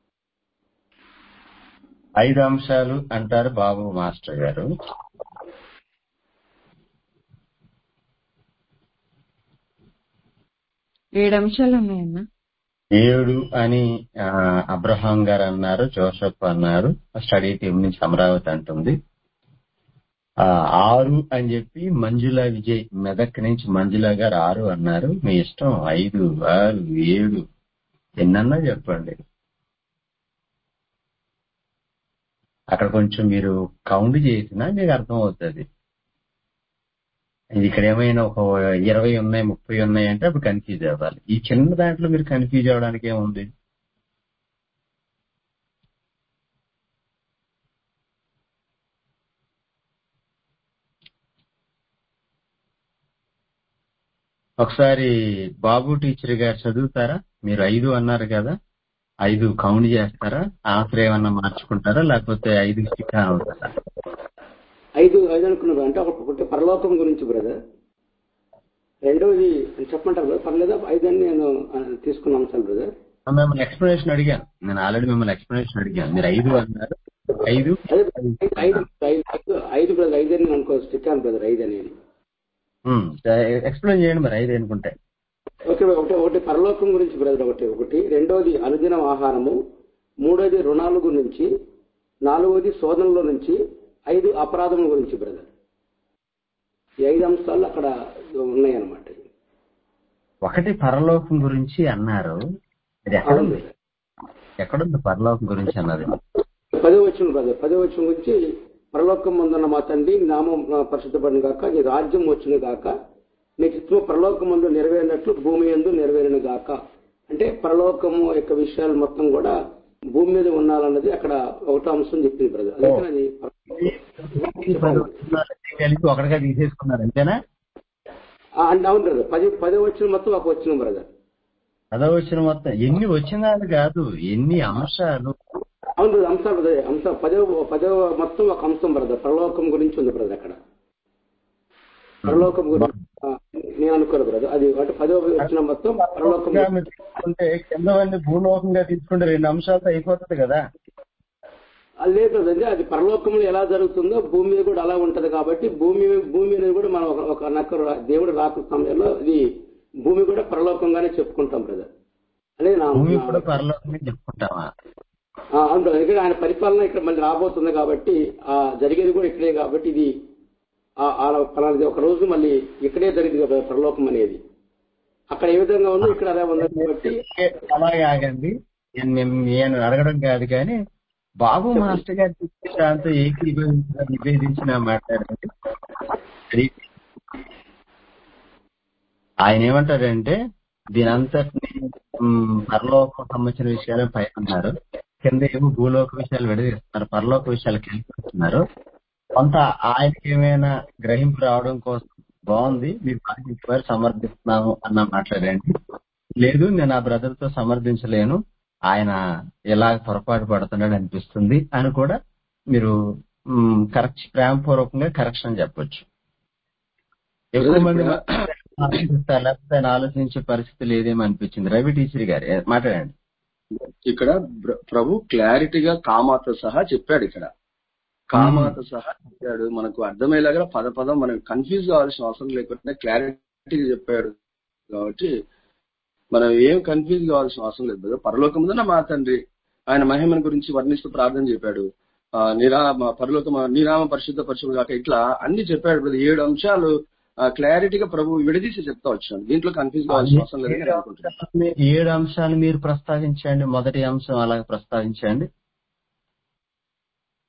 ఐదు అంశాలు అంటారు బాబు మాస్టర్ గారు ఏడు అంశాలు ఉన్నాయన్న ఏడు అని ఆ, అబ్రహాం గారు అన్నారు జోసఫ్ అన్నారు స్టడీ టీం నుంచి అమరావతి అంటుంది ఆ, ఆరు అని చెప్పి మంజుల విజయ్ మెదక్ నుంచి మంజుల గారు ఆరు అన్నారు మీ ఇష్టం ఐదు ఆరు ఏడు ఎన్నన్నా చెప్పండి అక్కడ కొంచెం మీరు కౌంట్ చేసినా మీకు అర్థం అవుతుంది ఇది ఇక్కడ ఏమైనా ఒక ఇరవై ఉన్నాయి ముప్పై ఉన్నాయి అంటే అప్పుడు కన్ఫ్యూజ్ అవ్వాలి ఈ చిన్న దాంట్లో మీరు కన్ఫ్యూజ్ అవ్వడానికి ఏముంది ఒకసారి బాబు టీచర్ గారు చదువుతారా మీరు ఐదు అన్నారు కదా ఐదు కౌంట్ చేస్తారా ఆన్సర్ ఏమన్నా మార్చుకుంటారా లేకపోతే ఐదు స్టిక్ అవుతారా ఐదు ఐదు అనుకున్నారు అంటే ఒక- ఒకటి పరలోకం గురించి బ్రదర్ రెండోది చెప్పమంటారు బ్రదర్ పర్లేదా ఐదు అని నేను ఆ, తీసుకున్న అంశాలు బ్రదర్ మిమ్మల్ని ఎక్స్ప్లెనేషన్ అడిగాను నేను ఆల్రెడీ మిమ్మల్ని ఎక్స్ప్లెనేషన్ అడిగాను మీరు ఐదు అన్నారు ఐదు అదే ఐదు ఐదు ఐదు ఐదు బ్రదర్ ఐదు అని నేను అనుకో స్టిక్ ఆన్ బ్రదర్ ఐదు అని ఎక్స్ప్లెయిన్ చేయండి మరి ఐదు అనుకుంటే ఓకే ఒకటి ఒకటి పరలోకం గురించి బ్రదర్ ఒకటి ఒకటి రెండోది అనుదిన ఆహారము మూడోది రుణాల గురించి నాలుగోది శోధనలో నుంచి ఐదు అపరాధం గురించి బ్రదర్ ఈ ఐదు అంశాలు అక్కడ ఉన్నాయన్నమాట ఒకటి పరలోకం గురించి అన్నారు ఇది ఎక్కడుంది ఎక్కడుంది పరలోకం గురించి అన్నది పదో వచ్చిన బ్రదర్ పదో వచ్చిన గురించి పరలోకం ముందున్న మా తండ్రి నీ నామం పరిశుద్ధపడిన గాక నీ రాజ్యం వచ్చిన గాక నీ చిత్తం పరలోకం ముందు నెరవేరినట్లు భూమి ఎందు నెరవేరిన గాక అంటే పరలోకము యొక్క విషయాలు మొత్తం కూడా భూమి మీద ఉండాలన్నది అక్కడ ఒకటో అంశం చెప్పింది బ్రదర్ అందుకని అది ఈ పది వచనాలన్నీ కలిపి ఒకటిగా తీసేసుకున్నారు అంతేనా ఆ, అంటే అవును బ్రదర్ పది పదో వచ్చిన మొత్తం ఒక వచ్చిన బ్రదర్ పదో వచ్చిన మొత్తం ఎన్ని వచ్చినాలు కాదు ఎన్ని అంశాలు అవును బ్రదర్ అంశాలు బ్రదర్ అంశం పదో పదో మొత్తం ఒక అంశం బ్రదర్ పరలోకం గురించి ఉంది బ్రదర్ అక్కడ పరలోకం గురించి ఆ, నేను అనుకోను బ్రదర్ అది అంటే పదో వచ్చిన మొత్తం పరలోకం ఇంకా మీరు తీసుకుంటే కిందవన్నీ భూలోకంగా తీసుకుంటే రెండు అంశాలతో అయిపోతుంది కదా ఆ, లేదు బ్రదర్ అది పరలోకంలో ఎలా జరుగుతుందో భూమి మీద కూడా అలా ఉంటది కాబట్టి భూమి భూమి అనేది కూడా మనం ఒక- ఒక నక్కరు దేవుడు రాక సమయంలో ఇది భూమి కూడా పరలోకంగానే చెప్పుకుంటాం బ్రదర్ అనేది నా భూమి నా- కూడా పరలోకమే చెప్పుకుంటామా ఆ, అవును బ్రదర్. ఇక్కడ ఆయన పరిపాలన ఇక్కడ మళ్ళీ రాబోతుంది కాబట్టి ఆ జరిగేది కూడా ఇక్కడే కాబట్టి ఇది ఆ- ఆ పలానాది ఒక రోజు మళ్ళీ ఇక్కడే జరిగింది కదా పరలోకం అనేది అక్కడ ఏ విధంగా ఉందో ఇక్కడ అదే ఉంది కాబట్టి ఏ, అలాగే ఆగండి నేను మిమ్- నేను అడగడం కాదు కానీ బాబు మాస్టర్ గారి దాంతో ఏకీభవించిన నివేదించిన మాట్లాడండి అది ఆయన ఏమంటారంటే దీని అంతటిని మ్, పరలోకం సంబంధించిన విషయాలు పై అన్నారు కింద ఏమో భూలోక విషయాలు విడదీస్తున్నారు పరలోక విషయాలు కలిపిస్తున్నారు కొంత ఆయనకి ఏమైనా గ్రహింపు రావడం కోసం బాగుంది మీరు బాగా సమర్థిస్తున్నాము అన్న మాట్లాడండి లేదు నేను ఆ బ్రదర్ తో సమర్థించలేను ఆయన ఎలా పొరపాటు పడుతున్నాడు అనిపిస్తుంది అని కూడా మీరు కరెక్ట్ ప్రేమపూర్వకంగా కరెక్షన్ చెప్పొచ్చు ఎక్కువ మంది ఆలోచిస్తారు లేకపోతే ఆయన ఆలోచించే పరిస్థితి లేదేమో అనిపించింది రవి టీచర్ గారు ఏ- మాట్లాడండి ఇక్కడ బ్ర- ప్రభు క్లారిటీగా కామాతో సహా చెప్పాడు ఇక్కడ కామాతో సహా చెప్పాడు మనకు అర్థమయ్యేలాగా పద పదం మనకు కన్ఫ్యూజ్ కావాల్సిన అవసరం లేకుండా క్లారిటీగా చెప్పాడు కాబట్టి మనం ఏం కన్ఫ్యూజ్ కావాల్సిన అవసరం లేదు కదా పరలోకం ముందున మా తండ్రి ఆయన మహిమను గురించి వర్ణిస్తూ ప్రార్థన చెప్పాడు ఆ, నిరా మా పరలోకం నిరామ పరిశుద్ధ పరిశుద్ధ కాక ఇట్లా అన్ని చెప్పాడు brother. ఏడు అంశాలు క్లారిటీగా ప్రభు విడదీసి చెప్తా వచ్చాను దీంట్లో కన్ఫ్యూజ్ కావాల్సిన అవసరం లేదని నేను అనుకుంటున్నాను మీ- ఏడు అంశాలు మీరు ప్రస్తావించండి మొదటి అంశం అలాగే ప్రస్తావించండి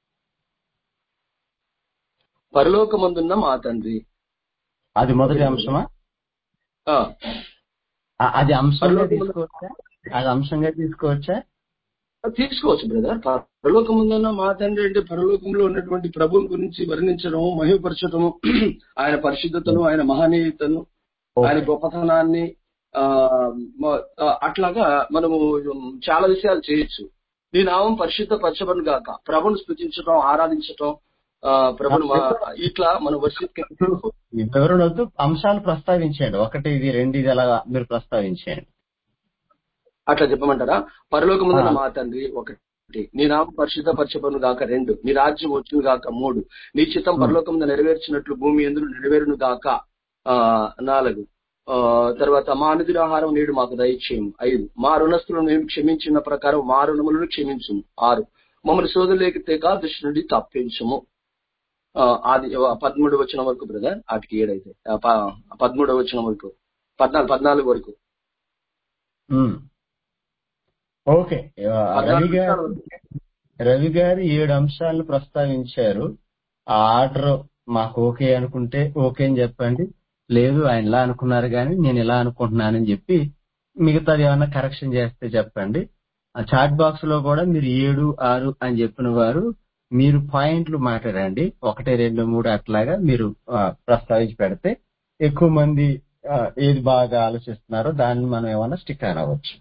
పరలోకమందున్న మా తండ్రి అది మొదటి ఒకటి అంశమా ఆ, ఆ- అది అంశంగా పరలోకమందు తీసుకోవచ్చా అది అంశంగా తీసుకోవచ్చా తీసుకోవచ్చు బ్రదర్ పరలోకముందున్న మా తండ్రి అంటే పరలోకంలో ఉన్నటువంటి ప్రభువుని గురించి వర్ణించడం మహిమపరచడం ఆయన పరిశుద్ధతను ఆయన మహనీయతను ఆయన ఓకే గొప్పతనాన్ని ఆ మ- ఆ, అట్లాగా మనము చాలా విషయాలు చేయొచ్చు నీ నామం పరిశుద్ధ పరచబడిన గాక ప్రభుని స్థుతించడం ఆరాధించడం ఆ ప్రభుని మా- ఇట్లా మనం వర్షిప్ ఈ వివరణ వద్దు అంశాలు ప్రస్తావించండి ఒకటి ఇది రెండు ఇది అలా మీరు ప్రస్తావించండి అట్లా చెప్పమంటారా పరలోకముందున్న ఆ. మా తండ్రి ఒకటి నీ నామం పరిశుద్ధ పరచబడును గాక రెండు నీ రాజ్యం వచ్చును గాక మూడు నీ చిత్తం ఉమ్. పరలోకముందు నెరవేర్చినట్లు భూమి ఎందుకు నెరవేరును గాక ఆ నాలుగు ఆ తర్వాత మా అనుదిన ఆహారం నేడు మాకు దయచేయం ఐదు మా రుణస్తులను మేము క్షమించిన ప్రకారం మా రుణములను క్షమించుము ఆరు మమ్మల్ని శోధలేకి తెక దృష్టి నుండి తప్పించము ఆ, అది ఆ, పదమూడు వచ్చిన వరకు బ్రదర్ వాటికి ఏడైతే ఆ, ప- పదమూడు వచ్చిన వరకు పద్నాలుగు పద్నాలుగు వరకు ఉమ్. ఓకే ఆ, రవి పద్నాలుగు గారు వరకు. రవి గారు ఏడు అంశాలను ప్రస్తావించారు ఆ ఆర్డర్ మాకు ఓకే అనుకుంటే ఓకే అని చెప్పండి లేదు ఆయన ఇలా అనుకున్నారు కానీ నేను ఇలా అనుకుంటున్నానని చెప్పి మిగతాది ఏమన్నా కరెక్షన్ చేస్తే చెప్పండి ఆ చాట్ బాక్స్ లో కూడా మీరు ఏడు ఆరు అని చెప్పిన వారు మీరు పాయింట్లు మాట్లాడండి ఒకటి రెండు మూడు అట్లాగా మీరు ఆ, ప్రస్తావించి పెడితే ఎక్కువ మంది ఆ, ఏది బాగా ఆలోచిస్తున్నారో దాన్ని మనం ఏమన్నా స్టిక్ అనవచ్చు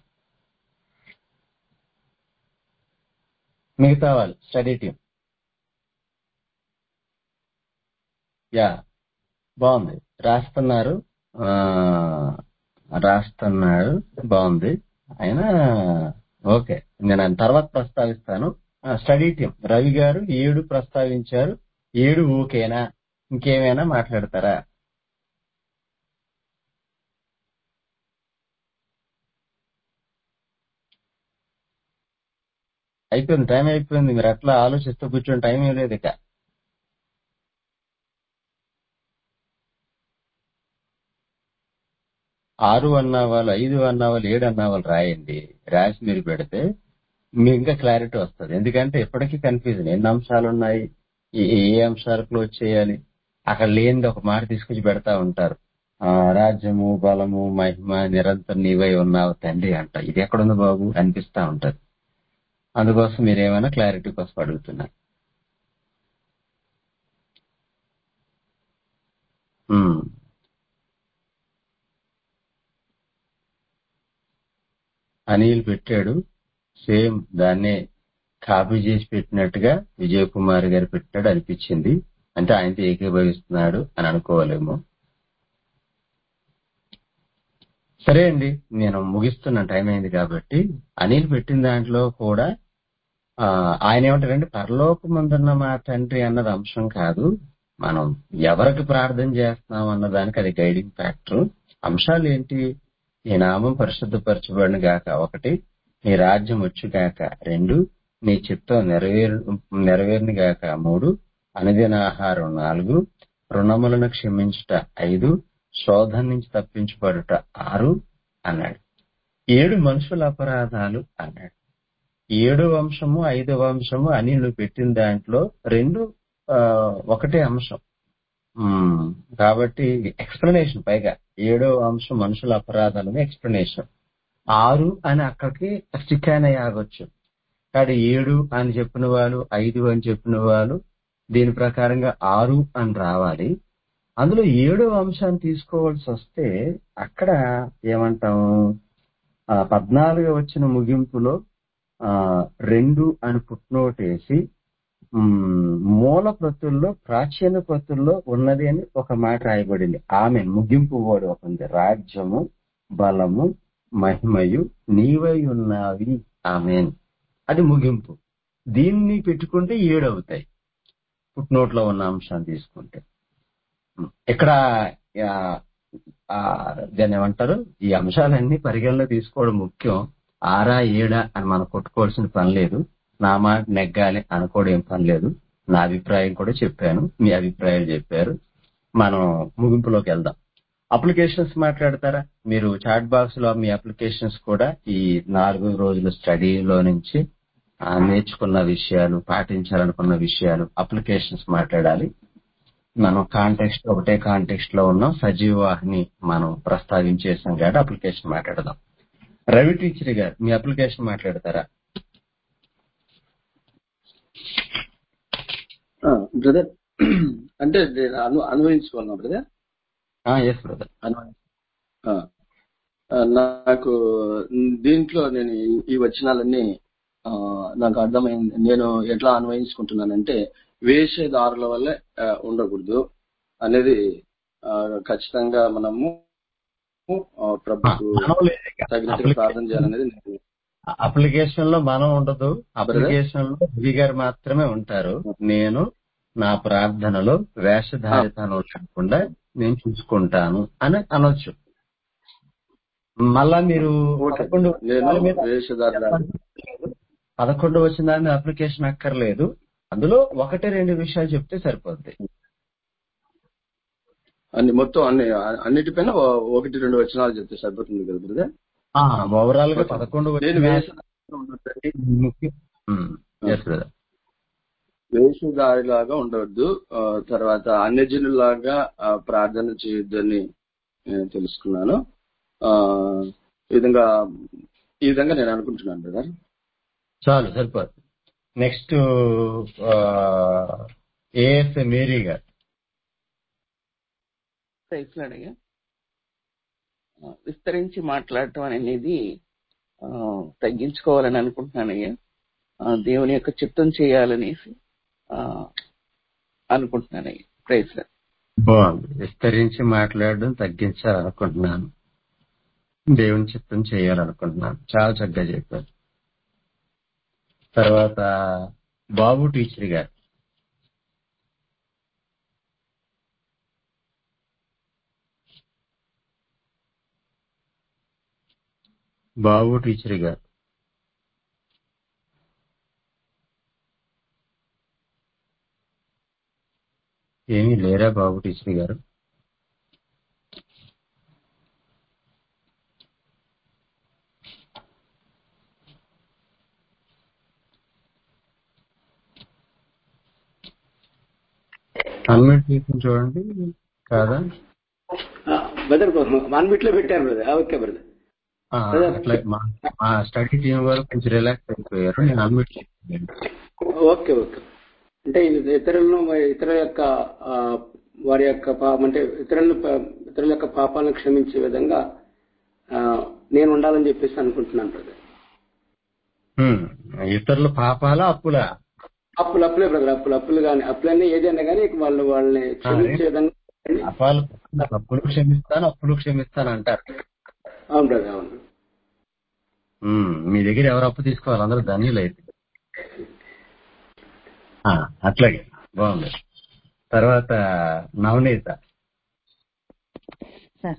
మిగతా వాళ్ళు స్టడీ టీం యా బాగుంది రాస్తున్నారు ఆ, రాస్తున్నారు బాగుంది అయినా ఓకే నేను ఆయన తర్వాత ప్రస్తావిస్తాను స్టడీ టీం రవి గారు ఏడు ప్రస్తావించారు ఏడు ఓకేనా ఇంకేమైనా మాట్లాడతారా అయిపోయింది టైం అయిపోయింది మీరు అట్లా ఆలోచిస్తూ కూర్చొని టైం ఏం లేదు ఇక ఆరు అన్నావాళ్ళు ఐదు అన్నావాళ్ళు ఏడు అన్నావాళ్ళు రాయండి రాసి మీరు పెడితే మీకు ఇంకా క్లారిటీ వస్తుంది ఎందుకంటే ఎప్పటికీ కన్ఫ్యూజన్ ఎన్ని అంశాలు ఉన్నాయి ఏ ఏ అంశాలు క్లోజ్ చేయాలి అక్కడ లేనిది ఒక మాట తీసుకొచ్చి పెడతా ఉంటారు ఆ రాజ్యము బలము మహిమ నిరంతరం నీవై ఉన్నావు తండ్రి అంట ఇది ఎక్కడుంది బాబు అనిపిస్తా ఉంటది అందుకోసం మీరు ఏమైనా క్లారిటీ కోసం అడుగుతున్నారు ఉమ్. అనిల్ పెట్టాడు సేమ్ దాన్నే కాపీ చేసి పెట్టినట్టుగా విజయ్ కుమార్ గారు పెట్టాడు అనిపించింది అంటే ఆయనతో ఏకీభవిస్తున్నాడు అని అనుకోవాలేమో సరే అండి నేను ముగిస్తున్న టైం అయింది కాబట్టి అనిల్ పెట్టిన దాంట్లో కూడా ఆ, ఆయన ఏమంటారంటే పరలోకమందున్న మా తండ్రి అన్నది అంశం కాదు మనం ఎవరికి ప్రార్థన చేస్తున్నాం అన్న దానికి అది గైడింగ్ ఫ్యాక్టర్ అంశాలు ఏంటి నీ నామం పరిశుద్ధపరచబడిన గాక ఒకటి నీ రాజ్యం వచ్చు గాక రెండు నీ చిత్తం నెరవేరు నెరవేరుని గాక మూడు అనుదిన ఆహారం నాలుగు రుణములను క్షమించుట ఐదు శోధన నుంచి తప్పించబడుట ఆరు అన్నాడు ఏడు మనుషుల అపరాధాలు అన్నాడు ఏడో అంశము ఐదవ అంశము అని నువ్వు పెట్టిన దాంట్లో రెండు ఆ, ఒకటే అంశం ఉమ్, కాబట్టి ఎక్స్ప్లెనేషన్ పైగా ఏడో అంశం మనుషుల అపరాధాలని ఎక్స్ప్లెనేషన్ ఆరు అని అక్కడికి స్టిక్ అయిన ఆగొచ్చు కానీ ఏడు అని చెప్పిన వాళ్ళు ఐదు అని చెప్పిన వాళ్ళు దీని ప్రకారంగా ఆరు అని రావాలి అందులో ఏడో అంశాన్ని తీసుకోవాల్సి వస్తే అక్కడ ఏమంటాం ఆ, పద్నాలుగు వచ్చిన ముగింపులో ఆ, రెండు అని ఫుట్నోట్ వేసి మ్, మూల ప్రతుల్లో ప్రాచీన ప్రతుల్లో ఉన్నది అని ఒక మాట రాయబడింది ఆమె ముగింపు వర్డ్ ఒక ఉంది రాజ్యము బలము మహిమయు నీవై ఉన్నవి ఆమెన్ అది ముగింపు దీన్ని పెట్టుకుంటే ఏడు అవుతాయి ఫుట్నోట్ లో ఉన్న అంశాన్ని తీసుకుంటే ఇక్కడ ఆ, ఆ, దాన్ని ఏమంటారు ఈ అంశాలన్నీ పరిగణలో తీసుకోవడం ముఖ్యం ఆరా ఏడా అని మనం కొట్టుకోవాల్సిన పని లేదు నా మాట నెగ్గాలి అనుకోవడం ఏం పని లేదు నా అభిప్రాయం కూడా చెప్పాను మీ అభిప్రాయాలు చెప్పారు మనం ముగింపులోకి వెళ్దాం అప్లికేషన్స్ మాట్లాడతారా మీరు చాట్ బాక్స్ లో మీ అప్లికేషన్స్ కూడా ఈ నాలుగు రోజుల స్టడీలో నుంచి ఆ, నేర్చుకున్న విషయాలు పాటించాలనుకున్న విషయాలు అప్లికేషన్స్ మాట్లాడాలి మనం కాంటెక్స్ట్ ఒకటే కాంటెక్స్ట్ లో ఉన్నాం సజీవ వాహిని మనం ప్రస్తావించేసాం కాబట్టి అప్లికేషన్ మాట్లాడదాం రవి టీచర్ గారు మీ అప్లికేషన్ మాట్లాడతారా బ్రదర్ అంటే నేను అను అన్వయించుకోవాలన్నా బ్రదర్ ఎస్ బ్రదర్ అన్వయి ఆ, ఆ, నాకు దీంట్లో నేను ఈ- ఈ వచనాలన్నీ ఆ, నాకు అర్థమైంది నేను ఎట్లా అన్వయించుకుంటున్నానంటే వేషధారుల వల్ల ఆ, ఉండకూడదు అనేది ఆ, ఖచ్చితంగా మనము ఆ, ప్రభుకు మనం లేదు ఇక. తగినట్టుగా ప్రార్థన చేయాలనేది నేను అప్లికేషన్ లో మనం ఉండదు అప్లికేషన్ లో రవి గారు మాత్రమే ఉంటారు నేను నా ప్రార్థనలో వేషధారితనం లేకుండా నేను చూసుకుంటాను అని అనొచ్చు మళ్ళా మీరు ఓకే. పదకొండు నేను వచనాల మీద వేషధారుల పదకొండు వచ్చిన దాని మీద అప్లికేషన్ అక్కర్లేదు అందులో ఒకటి రెండు విషయాలు చెప్తే సరిపోద్ది అన్ని మొత్తం అన్ని అన్నిటిపైన ఓ- ఒకటి రెండు వచనాలు చెప్తే సరిపోతుంది కదా బ్రదర్ ఓవరాల్ గా ఓకే. పదకొండు నేను వచనాలు వేషధారిగా ఉండొద్దండి. ముఖ్యం ఎస్ బ్రదర్ వేషధారిలాగా ఉండవద్దు ఆ, తర్వాత అన్యజనులాగా ఆ, ప్రార్థన చేయొద్దని నేను తెలుసుకున్నాను ఆ, ఈ విధంగా ఈ విధంగా నేను అనుకుంటున్నాను బ్రదర్ చాలు సరిపోద్ది నెక్స్ట్ ఏఎస్ మేరీ గారు ప్రయత్నాడయ్యా విస్తరించి మాట్లాడటం అనేది ఆ, తగ్గించుకోవాలని అనుకుంటున్నానయ్యా ఆ, దేవుని యొక్క చిత్తం చేయాలనేసి ఆ, అనుకుంటున్నానయ్యా ప్రయత్నం బాగుంది విస్తరించి మాట్లాడడం తగ్గించాలనుకుంటున్నాను దేవుని చిత్తం చేయాలనుకుంటున్నాను చాలా చక్కగా చెప్పారు తర్వాత బాబు టీచర్ గారు బాబు టీచర్ గారు ఏమీ లేరా బాబు టీచర్ గారు అన్మిట్ చేసి చూడండి కాదా బ్రదర్ వన్ మినిట్ లో పెట్టారు బ్రదర్ ఓకే బ్రదర్ ఆ, అట్లా మా మా స్టడీ టీం వారు కొంచెం రిలాక్స్ అయిపోయారు నేను అన్మిట్ చేసాను ఓకే ఓకే అంటే ఇతరులను ఇతరుల యొక్క ఆ, వారి యొక్క పా- అంటే ఇతరులను ప- ఇతరుల యొక్క పాపాలను క్షమించే విధంగా ఆ, నేను ఉండాలని చెప్పేసి అనుకుంటున్నాను బ్రదర్ హ్మ్. ఇతరుల పాపాలా అప్పులా అప్పులు అప్పులే బ్రదర్ అప్పులు అప్పులు కానీ అప్పులన్నీ ఏదైనా కానీ వాళ్ళు వాళ్ళని క్షమించే విధంగా పాపాలు అప్పులు క్షమిస్తాను అప్పులు క్షమిస్తాను అంటారు అవును బ్రదర్ అవును హ్మ్. మీ దగ్గర ఎవరు అప్పు తీసుకోవాలి అందరూ ధనియులు అయితే ఆ, అట్లాగే బాగుంది తర్వాత నవనీత సార్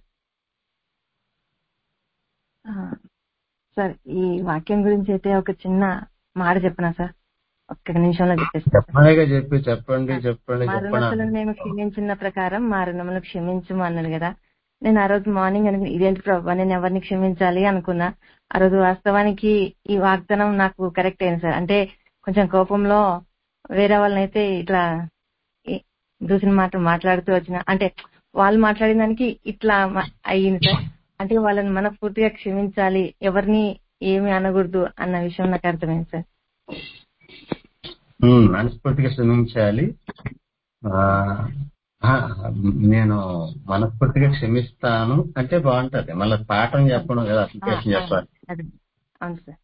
ఆ, సార్ ఈ వాక్యం గురించి అయితే ఒక చిన్న మాట చెప్పనా సార్ ఒక్క నిమిషంలో చెప్పేస్తాను సార్. చెప్పగా చెప్పి చెప్పండి చెప్పండి మా చెప్పండి రుణస్తులను మేము క్షమించిన ప్రకారం మా రుణములు క్షమించము అన్నది కదా నేను ఆ రోజు మార్నింగ్ అనుకున్నా ఇదేంటి ప్రభావ నేను ఎవరిని క్షమించాలి అనుకున్నా ఆ రోజు వాస్తవానికి ఈ వాగ్దానం నాకు కరెక్ట్ అయింది సార్ అంటే కొంచెం కోపంలో వేరే వాళ్ళనైతే ఇట్లా ఈ- దూసిన మాట మాట్లాడుతూ వచ్చిన అంటే వాళ్ళు మాట్లాడిన దానికి ఇట్లా మ- అయ్యింది సార్ అంటే వాళ్ళని మనస్ఫూర్తిగా క్షమించాలి ఎవరిని ఏమి అనకూడదు అన్న విషయం నాకు అర్థమైంది సార్ హ్మ్. మనస్ఫూర్తిగా క్షమించాలి ఆ, ఆ, నేను మనస్ఫూర్తిగా క్షమిస్తాను అంటే బాగుంటది మళ్ళీ పాఠం చెప్పడం కదా ఆ, అప్లికేషన్ ఆ, చెప్పాలి అది అవును సార్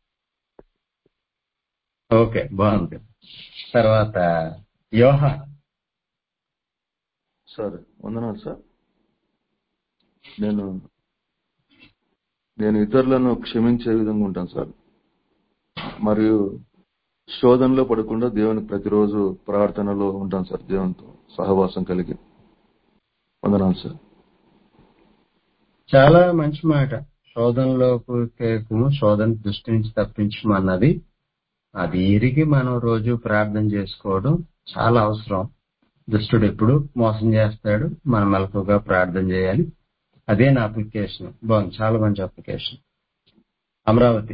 ఓకే బాగుంది తర్వాత యోహ సార్ వందనాలు సార్ నేను నేను ఇతరులను క్షమించే విధంగా ఉంటాను సార్ మరియు శోధనలో పడకుండా దేవునికి ప్రతిరోజు ప్రార్థనలో ఉంటాను సార్ దేవునితో సహవాసం కలిగి వందనాలు సార్ చాలా మంచి మాట శోధనలోకి తేకుము శోధన దృష్టి నుంచి తప్పించము అన్నది అది ఎరిగి మనం రోజు ప్రార్థన చేసుకోవడం చాలా అవసరం దుష్టుడు ఎప్పుడు మోసం చేస్తాడు మనం మెలకుగా ప్రార్థన చేయాలి అదే నా అప్లికేషన్ బాగుంది చాలా మంచి అప్లికేషన్ అమరావతి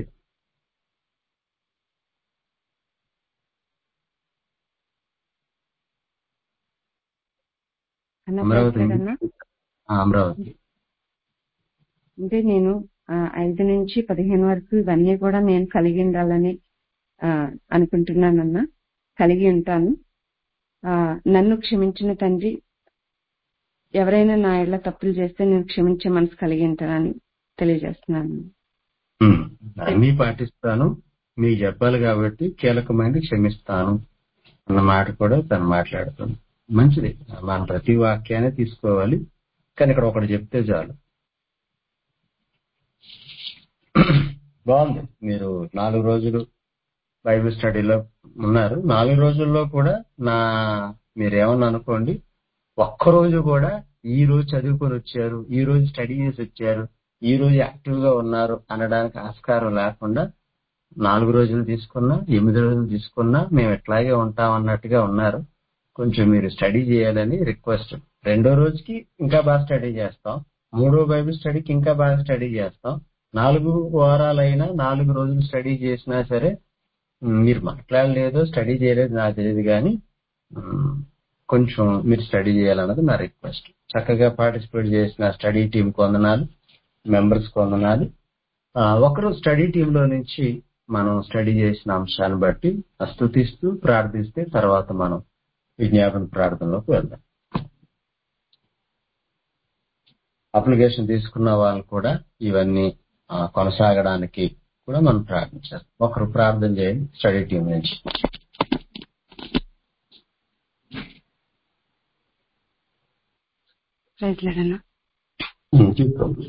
అన్న అమరావతి ప్రశ్నడన్నా ఆ, అమరావతి అంటే నేను ఆ, ఐదు నుంచి పదిహేను వరకు ఇవన్నీ కూడా నేను కలిగి ఉండాలని ఆ, అనుకుంటున్నానన్నా కలిగి ఉంటాను ఆ, నన్ను క్షమించిన తండ్రి ఎవరైనా నా ఇళ్ల తప్పులు చేస్తే నేను క్షమించే మనసు కలిగి ఉంటానని తెలియజేస్తున్నాను ఉమ్, అన్నీ పాటిస్తాను మీకు చెప్పాలి కాబట్టి కీలకమైనది క్షమిస్తాను అన్న మాట కూడా తను మాట్లాడుతుంది మంచిది మనం ప్రతి వాక్యాన్ని తీసుకోవాలి కానీ ఇక్కడ ఒకటి చెప్తే చాలు బాగుంది మీరు నాలుగు రోజులు బైబిల్ స్టడీలో ఉన్నారు నాలుగు రోజుల్లో కూడా నా మీరేమన్నా అనుకోండి ఒక్కరోజు కూడా ఈ రోజు చదువుకొని వచ్చారు ఈ రోజు స్టడీ చేసి వచ్చారు ఈ రోజు యాక్టివ్ గా ఉన్నారు అనడానికి ఆస్కారం లేకుండా నాలుగు రోజులు తీసుకున్నా ఎనిమిది రోజులు తీసుకున్నా మేము ఎట్లాగే ఉంటాం అన్నట్టుగా ఉన్నారు కొంచెం మీరు స్టడీ చేయాలని రిక్వెస్ట్ రెండో రోజుకి ఇంకా బాగా స్టడీ చేస్తాం మూడో బైబిల్ స్టడీకి ఇంకా బాగా స్టడీ చేస్తాం నాలుగు వారాలైనా నాలుగు రోజులు స్టడీ చేసినా సరే ఉమ్, మీరు మాట్లాడలేదో స్టడీ చేయలేదు నాకు తెలియదు కానీ ఉమ్, కొంచెం మీరు స్టడీ చేయాలన్నది నా రిక్వెస్ట్ చక్కగా పార్టిసిపేట్ చేసిన స్టడీ టీం వందనాలు మెంబర్స్ వందనాలు ఆ, ఒకరు స్టడీ టీంలో నుంచి మనం స్టడీ చేసిన అంశాన్ని బట్టి స్తుతిస్తూ ప్రార్థిస్తే తర్వాత మనం విజ్ఞాపన ప్రార్థనలోకి వెళ్దాం అప్లికేషన్ తీసుకున్న వాళ్ళు కూడా ఇవన్నీ ఆ, కొనసాగడానికి కూడా మనం ప్రార్థించాలి ఒకరు ప్రార్థన చేయండి స్టడీ టీం నుంచి రైతులడన్నా ఉమ్, చూద్దాం.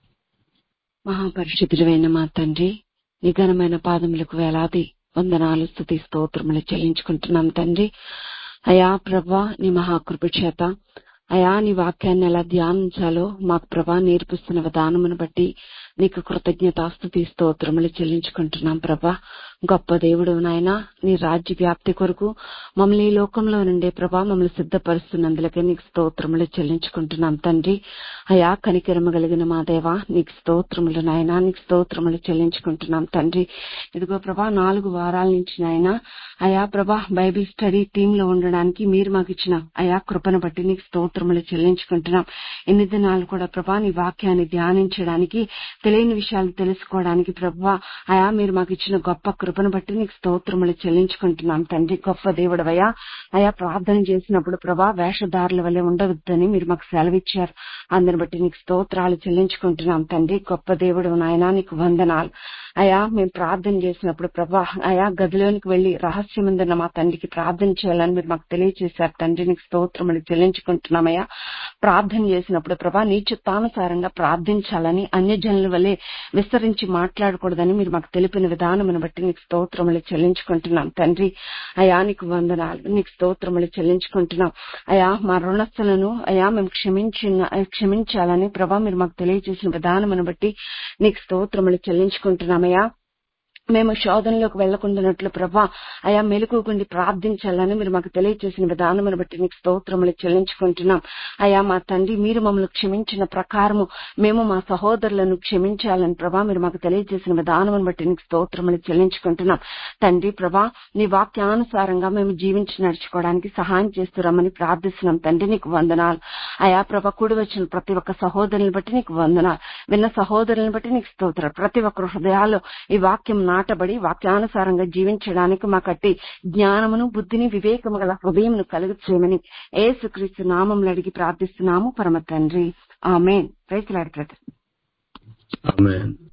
మహాపరిశుద్ధుడైన మా తండ్రి నిఘనమైన పాదములకు వేలాది వందనాలు స్థుతి స్తోత్రములు చెల్లించుకుంటున్నాం తండ్రి అయా ప్రభా నీ మహాకృప చేత అయా నీ వాక్యాన్ని ఎలా ధ్యానించాలో మాకు ప్రభా నేర్పిస్తున్న విధానమును బట్టి నీకు కృతజ్ఞతాస్తుతి స్తోత్రములు చెల్లించుకుంటున్నాం ప్రభా గొప్ప దేవుడు నాయన నీ రాజ్య వ్యాప్తి కొరకు మమ్మల్ని ఈ లోకంలో నుండే ప్రభా మమ్మల్ని సిద్ధపరుస్తున్నందులకే నీకు స్తోత్రములు చెల్లించుకుంటున్నాం తండ్రి అయా కనికరమ కలిగిన మా దేవా నీకు స్తోత్రములు నాయన నీకు స్తోత్రములు చెల్లించుకుంటున్నాం తండ్రి ఇదిగో ప్రభా నాలుగు వారాల నుంచి నాయన అయా ప్రభా బైబిల్ స్టడీ టీమ్ లో ఉండడానికి మీరు మాకు ఇచ్చిన అయా కృపను బట్టి నీకు స్తోత్రములు చెల్లించుకుంటున్నాం ఎన్ని దినాలు కూడా ప్రభా నీ వాక్యాన్ని ధ్యానించడానికి తెలియని విషయాలు తెలుసుకోవడానికి ప్రభా అయా మీరు మాకు ఇచ్చిన గొప్ప కృపను బట్టి నీకు స్తోత్రములు చెల్లించుకుంటున్నాం తండ్రి గొప్ప దేవుడవయ్యా అయా ప్రార్థన చేసినప్పుడు ప్రభా వేషధారుల వల్లే ఉండవద్దని మీరు మాకు సెలవిచ్చారు అందరిని బట్టి నీకు స్తోత్రాలు చెల్లించుకుంటున్నాం తండ్రి గొప్ప దేవుడు నాయనా నీకు వందనాలు అయా మేము ప్రార్థన చేసినప్పుడు ప్రభా అయా గదిలోనికి వెళ్లి రహస్యమందున్న మా తండ్రికి ప్రార్థన చేయాలని మీరు మాకు తెలియజేశారు తండ్రి నీకు స్తోత్రములు చెల్లించుకుంటున్నామయ్యా ప్రార్థన చేసినప్పుడు ప్రభా నీ చిత్తానుసారంగా ప్రార్థించాలని అన్య జనుల వల్లే విస్తరించి మాట్లాడకూడదని మీరు మాకు తెలిపిన విధానమును బట్టి నీకు స్తోత్రములు చెల్లించుకుంటున్నాం తండ్రి అయా నీకు వందనాలు నీకు స్తోత్రములు చెల్లించుకుంటున్నాం అయా మా రుణస్థులను అయా మేము క్షమించిన క్షమించాలని ప్రభా మీరు మాకు తెలియజేసిన విధానమును బట్టి నీకు స్తోత్రములు చెల్లించుకుంటున్నామయ్యా మేము శోధనలోకి వెళ్లకుండానట్లు ప్రభా అయా మెలకుకుండి ప్రార్థించాలని మీరు మాకు తెలియజేసిన విధానమును బట్టి నీకు స్తోత్రములు చెల్లించుకుంటున్నాం అయా మా తండ్రి మీరు మమ్మల్ని క్షమించిన ప్రకారము మేము మా సహోదరులను క్షమించాలని ప్రభా మీరు మాకు తెలియజేసిన విధానమును బట్టి నీకు స్తోత్రములు చెల్లించుకుంటున్నాం తండ్రి ప్రభా నీ వాక్యానుసారంగా మేము జీవించి నడుచుకోవడానికి సహాయం చేస్తురమ్మని ప్రార్థిస్తున్నాం తండ్రి నీకు వందనాలు అయా ప్రభా కూడి వచ్చిన ప్రతి ఒక్క సహోదరుని బట్టి నీకు వందనాలు విన్న సహోదరులను బట్టి నీకు స్తోత్రాలు ప్రతి ఒక్కరు హృదయాల్లో ఈ వాక్యం నాటబడి వాక్యానుసారంగా జీవించడానికి మా కట్టి జ్ఞానమును బుద్ధిని వివేకము గల హృదయమును కలుగు చేయమని ఏసుక్రీస్తు నామంలో అడిగి ప్రార్థిస్తున్నాము పరమ తండ్రి ఆమెన్ రైతులాడి బ్రదర్ ఆమేన్